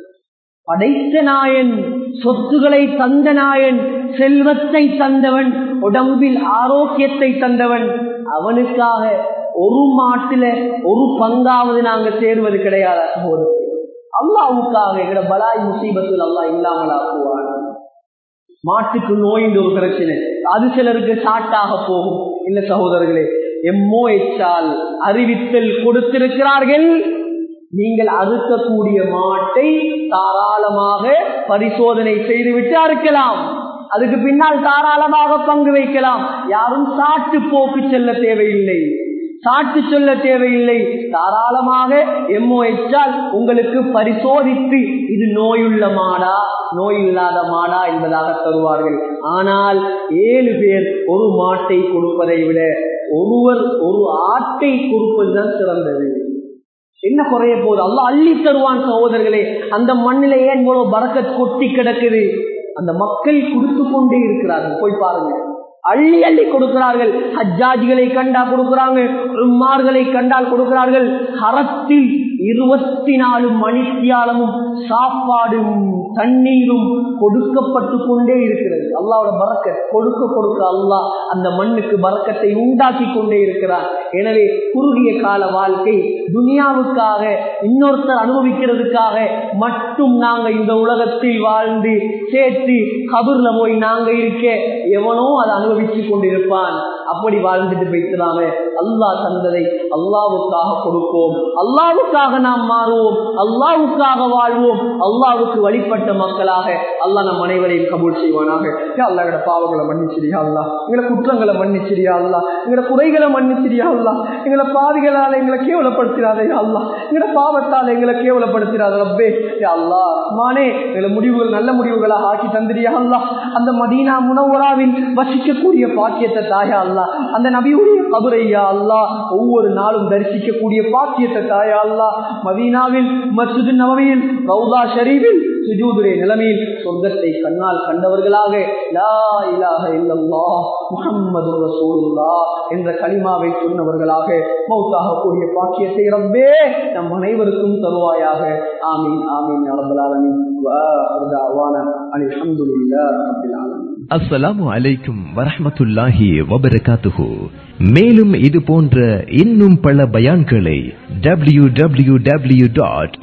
படைத்த நாயன் சொத்துக்களை தந்த நாயன் செல்வத்தை தந்தவன் உடம்பில் ஆரோக்கியத்தை தந்தவன் அவனுக்காக ஒரு மாட்டுல ஒரு பங்காவது நாங்க சேர்வது கிடையாது சகோதரர் அல்லாவுக்காக எங்கட பலாய் முசீபத்தில் அல்லா இல்லாமல் ஆக்குவான் மாட்டுக்கு நோயின் ஒரு பிரச்சனை அது சிலருக்கு சாட்டாக போகும் இல்ல சகோதரர்களே எம்மோ எச்சால் அறிவித்தல் கொடுத்திருக்கிறார்கள் நீங்கள் அறுக்கக்கூடிய மாட்டை தாராளமாக பரிசோதனை செய்துவிட்டு அறுக்கலாம் அதுக்கு பின்னால் தாராளமாக பங்கு வைக்கலாம் யாரும் சாட்டு போக்கு செல்ல தேவையில்லை சாட்டு சொல்ல தேவையில்லை தாராளமாக எம்மோ எச்சால் உங்களுக்கு பரிசோதித்து இது நோயுள்ள மாடா நோய் இல்லாத மாடா என்பதாக தருவார்கள் ஆனால் ஏழு பேர் ஒரு மாட்டை கொடுப்பதை விட ஒருவர் ஒரு ஆட்டை கொடுப்பதுதான் சிறந்தது என்ன குறைய போகுது அல்ல அள்ளி தருவான் சகோதரர்களே அந்த மண்ணில ஏன் இவ்வளவு பறக்க கொட்டி கிடக்குது அந்த மக்கள் கொடுத்து கொண்டே இருக்கிறார்கள் போய் பாருங்க அள்ளி அள்ளி கொடுக்கிறார்கள் ஹஜ்ஜாஜிகளை கண்டா கொடுக்கிறாங்க உம்மார்களை கண்டால் கொடுக்கிறார்கள் ஹரத்தில் இருபத்தி நாலு மணித்தியாலமும் சாப்பாடும் தண்ணீரும் கொடுக்கப்பட்டு கொண்டே இருக்கிறது அல்லாவோட பறக்க கொடுக்க கொடுக்க அல்லாஹ் அந்த மண்ணுக்கு பறக்கத்தை உண்டாக்கி கொண்டே இருக்கிறார் எனவே குறுகிய கால வாழ்க்கை துனியாவுக்காக இன்னொருத்தர் அனுபவிக்கிறதுக்காக மட்டும் நாங்க இந்த உலகத்தில் வாழ்ந்து சேர்த்து கபூர்ல போய் நாங்க இருக்க எவனோ அதை அனுபவிச்சு கொண்டிருப்பான் அப்படி வாழ்ந்துட்டு போய்க்கலாமே அல்லாஹ் தந்ததை அல்லாவுக்காக கொடுப்போம் அல்லாவுக்காக நாம் மாறுவோம் அல்லாவுக்காக வாழ்வோம் அல்லாவுக்கு வழிபட்ட மக்களாக அல்லாஹ் நம் அனைவரையும் கபூல் செய்வானாக அல்லா எங்களோட பாவங்களை மன்னிச்சிரியா அல்லா எங்களை குற்றங்களை மன்னிச்சிரியா அல்லா எங்களோட குறைகளை மன்னிச்சிரியா அல்லா எங்களை பாவிகளால் எங்களை கேவலப்படுத்தினாதே அல்லா எங்களோட பாவத்தால் எங்களை கேவலப்படுத்தினாத ரப்பே அல்லா மானே எங்களை முடிவுகள் நல்ல முடிவுகளாக ஆக்கி தந்திரியா அல்லா அந்த மதீனா முனவராவில் வசிக்கக்கூடிய பாக்கியத்தை தாயா அல்லா அந்த நபியுடைய கபுரையா அல்லா ஒவ்வொரு நாளும் தரிசிக்கக்கூடிய பாக்கியத்தை தாயா அல்லா மதீனாவில் மசூது நவவியில் ரவுதா ஷரீஃபில் சுஜூதுடைய நிலைமையில் சொர்க்கத்தை கண்ணால் கண்டவர்களாக லா இலாஹ இல்லல்லாஹ் முஹம்மது ரசூலுல்லாஹ் என்ற கலிமாவை சொன்னவர்களாக மௌத்தாக கூடிய பாக்கியத்தை ரப்பே நம் அனைவருக்கும் தருவாயாக ஆமீன் ஆமீன் ரப்பல் ஆலமீன் வா தஅவானா அல்ஹம்துலில்லாஹ் ரப்பில் ஆலமீன் அஸ்ஸலாமு அலைக்கும் வரஹ்மத்துல்லாஹி வபரகாத்துஹு மேலும் இது போன்ற இன்னும் பல பயான்களை W W W dot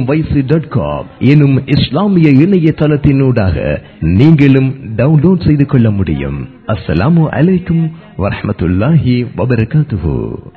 dot com எனும் இஸ்லாமிய இணையதளத்தினூடாக நீங்களும் டவுன்லோட் செய்து கொள்ள முடியும் அஸ்ஸலாமு அலைக்கும் வரஹ்மத்துல்லாஹி வபரகாத்துஹு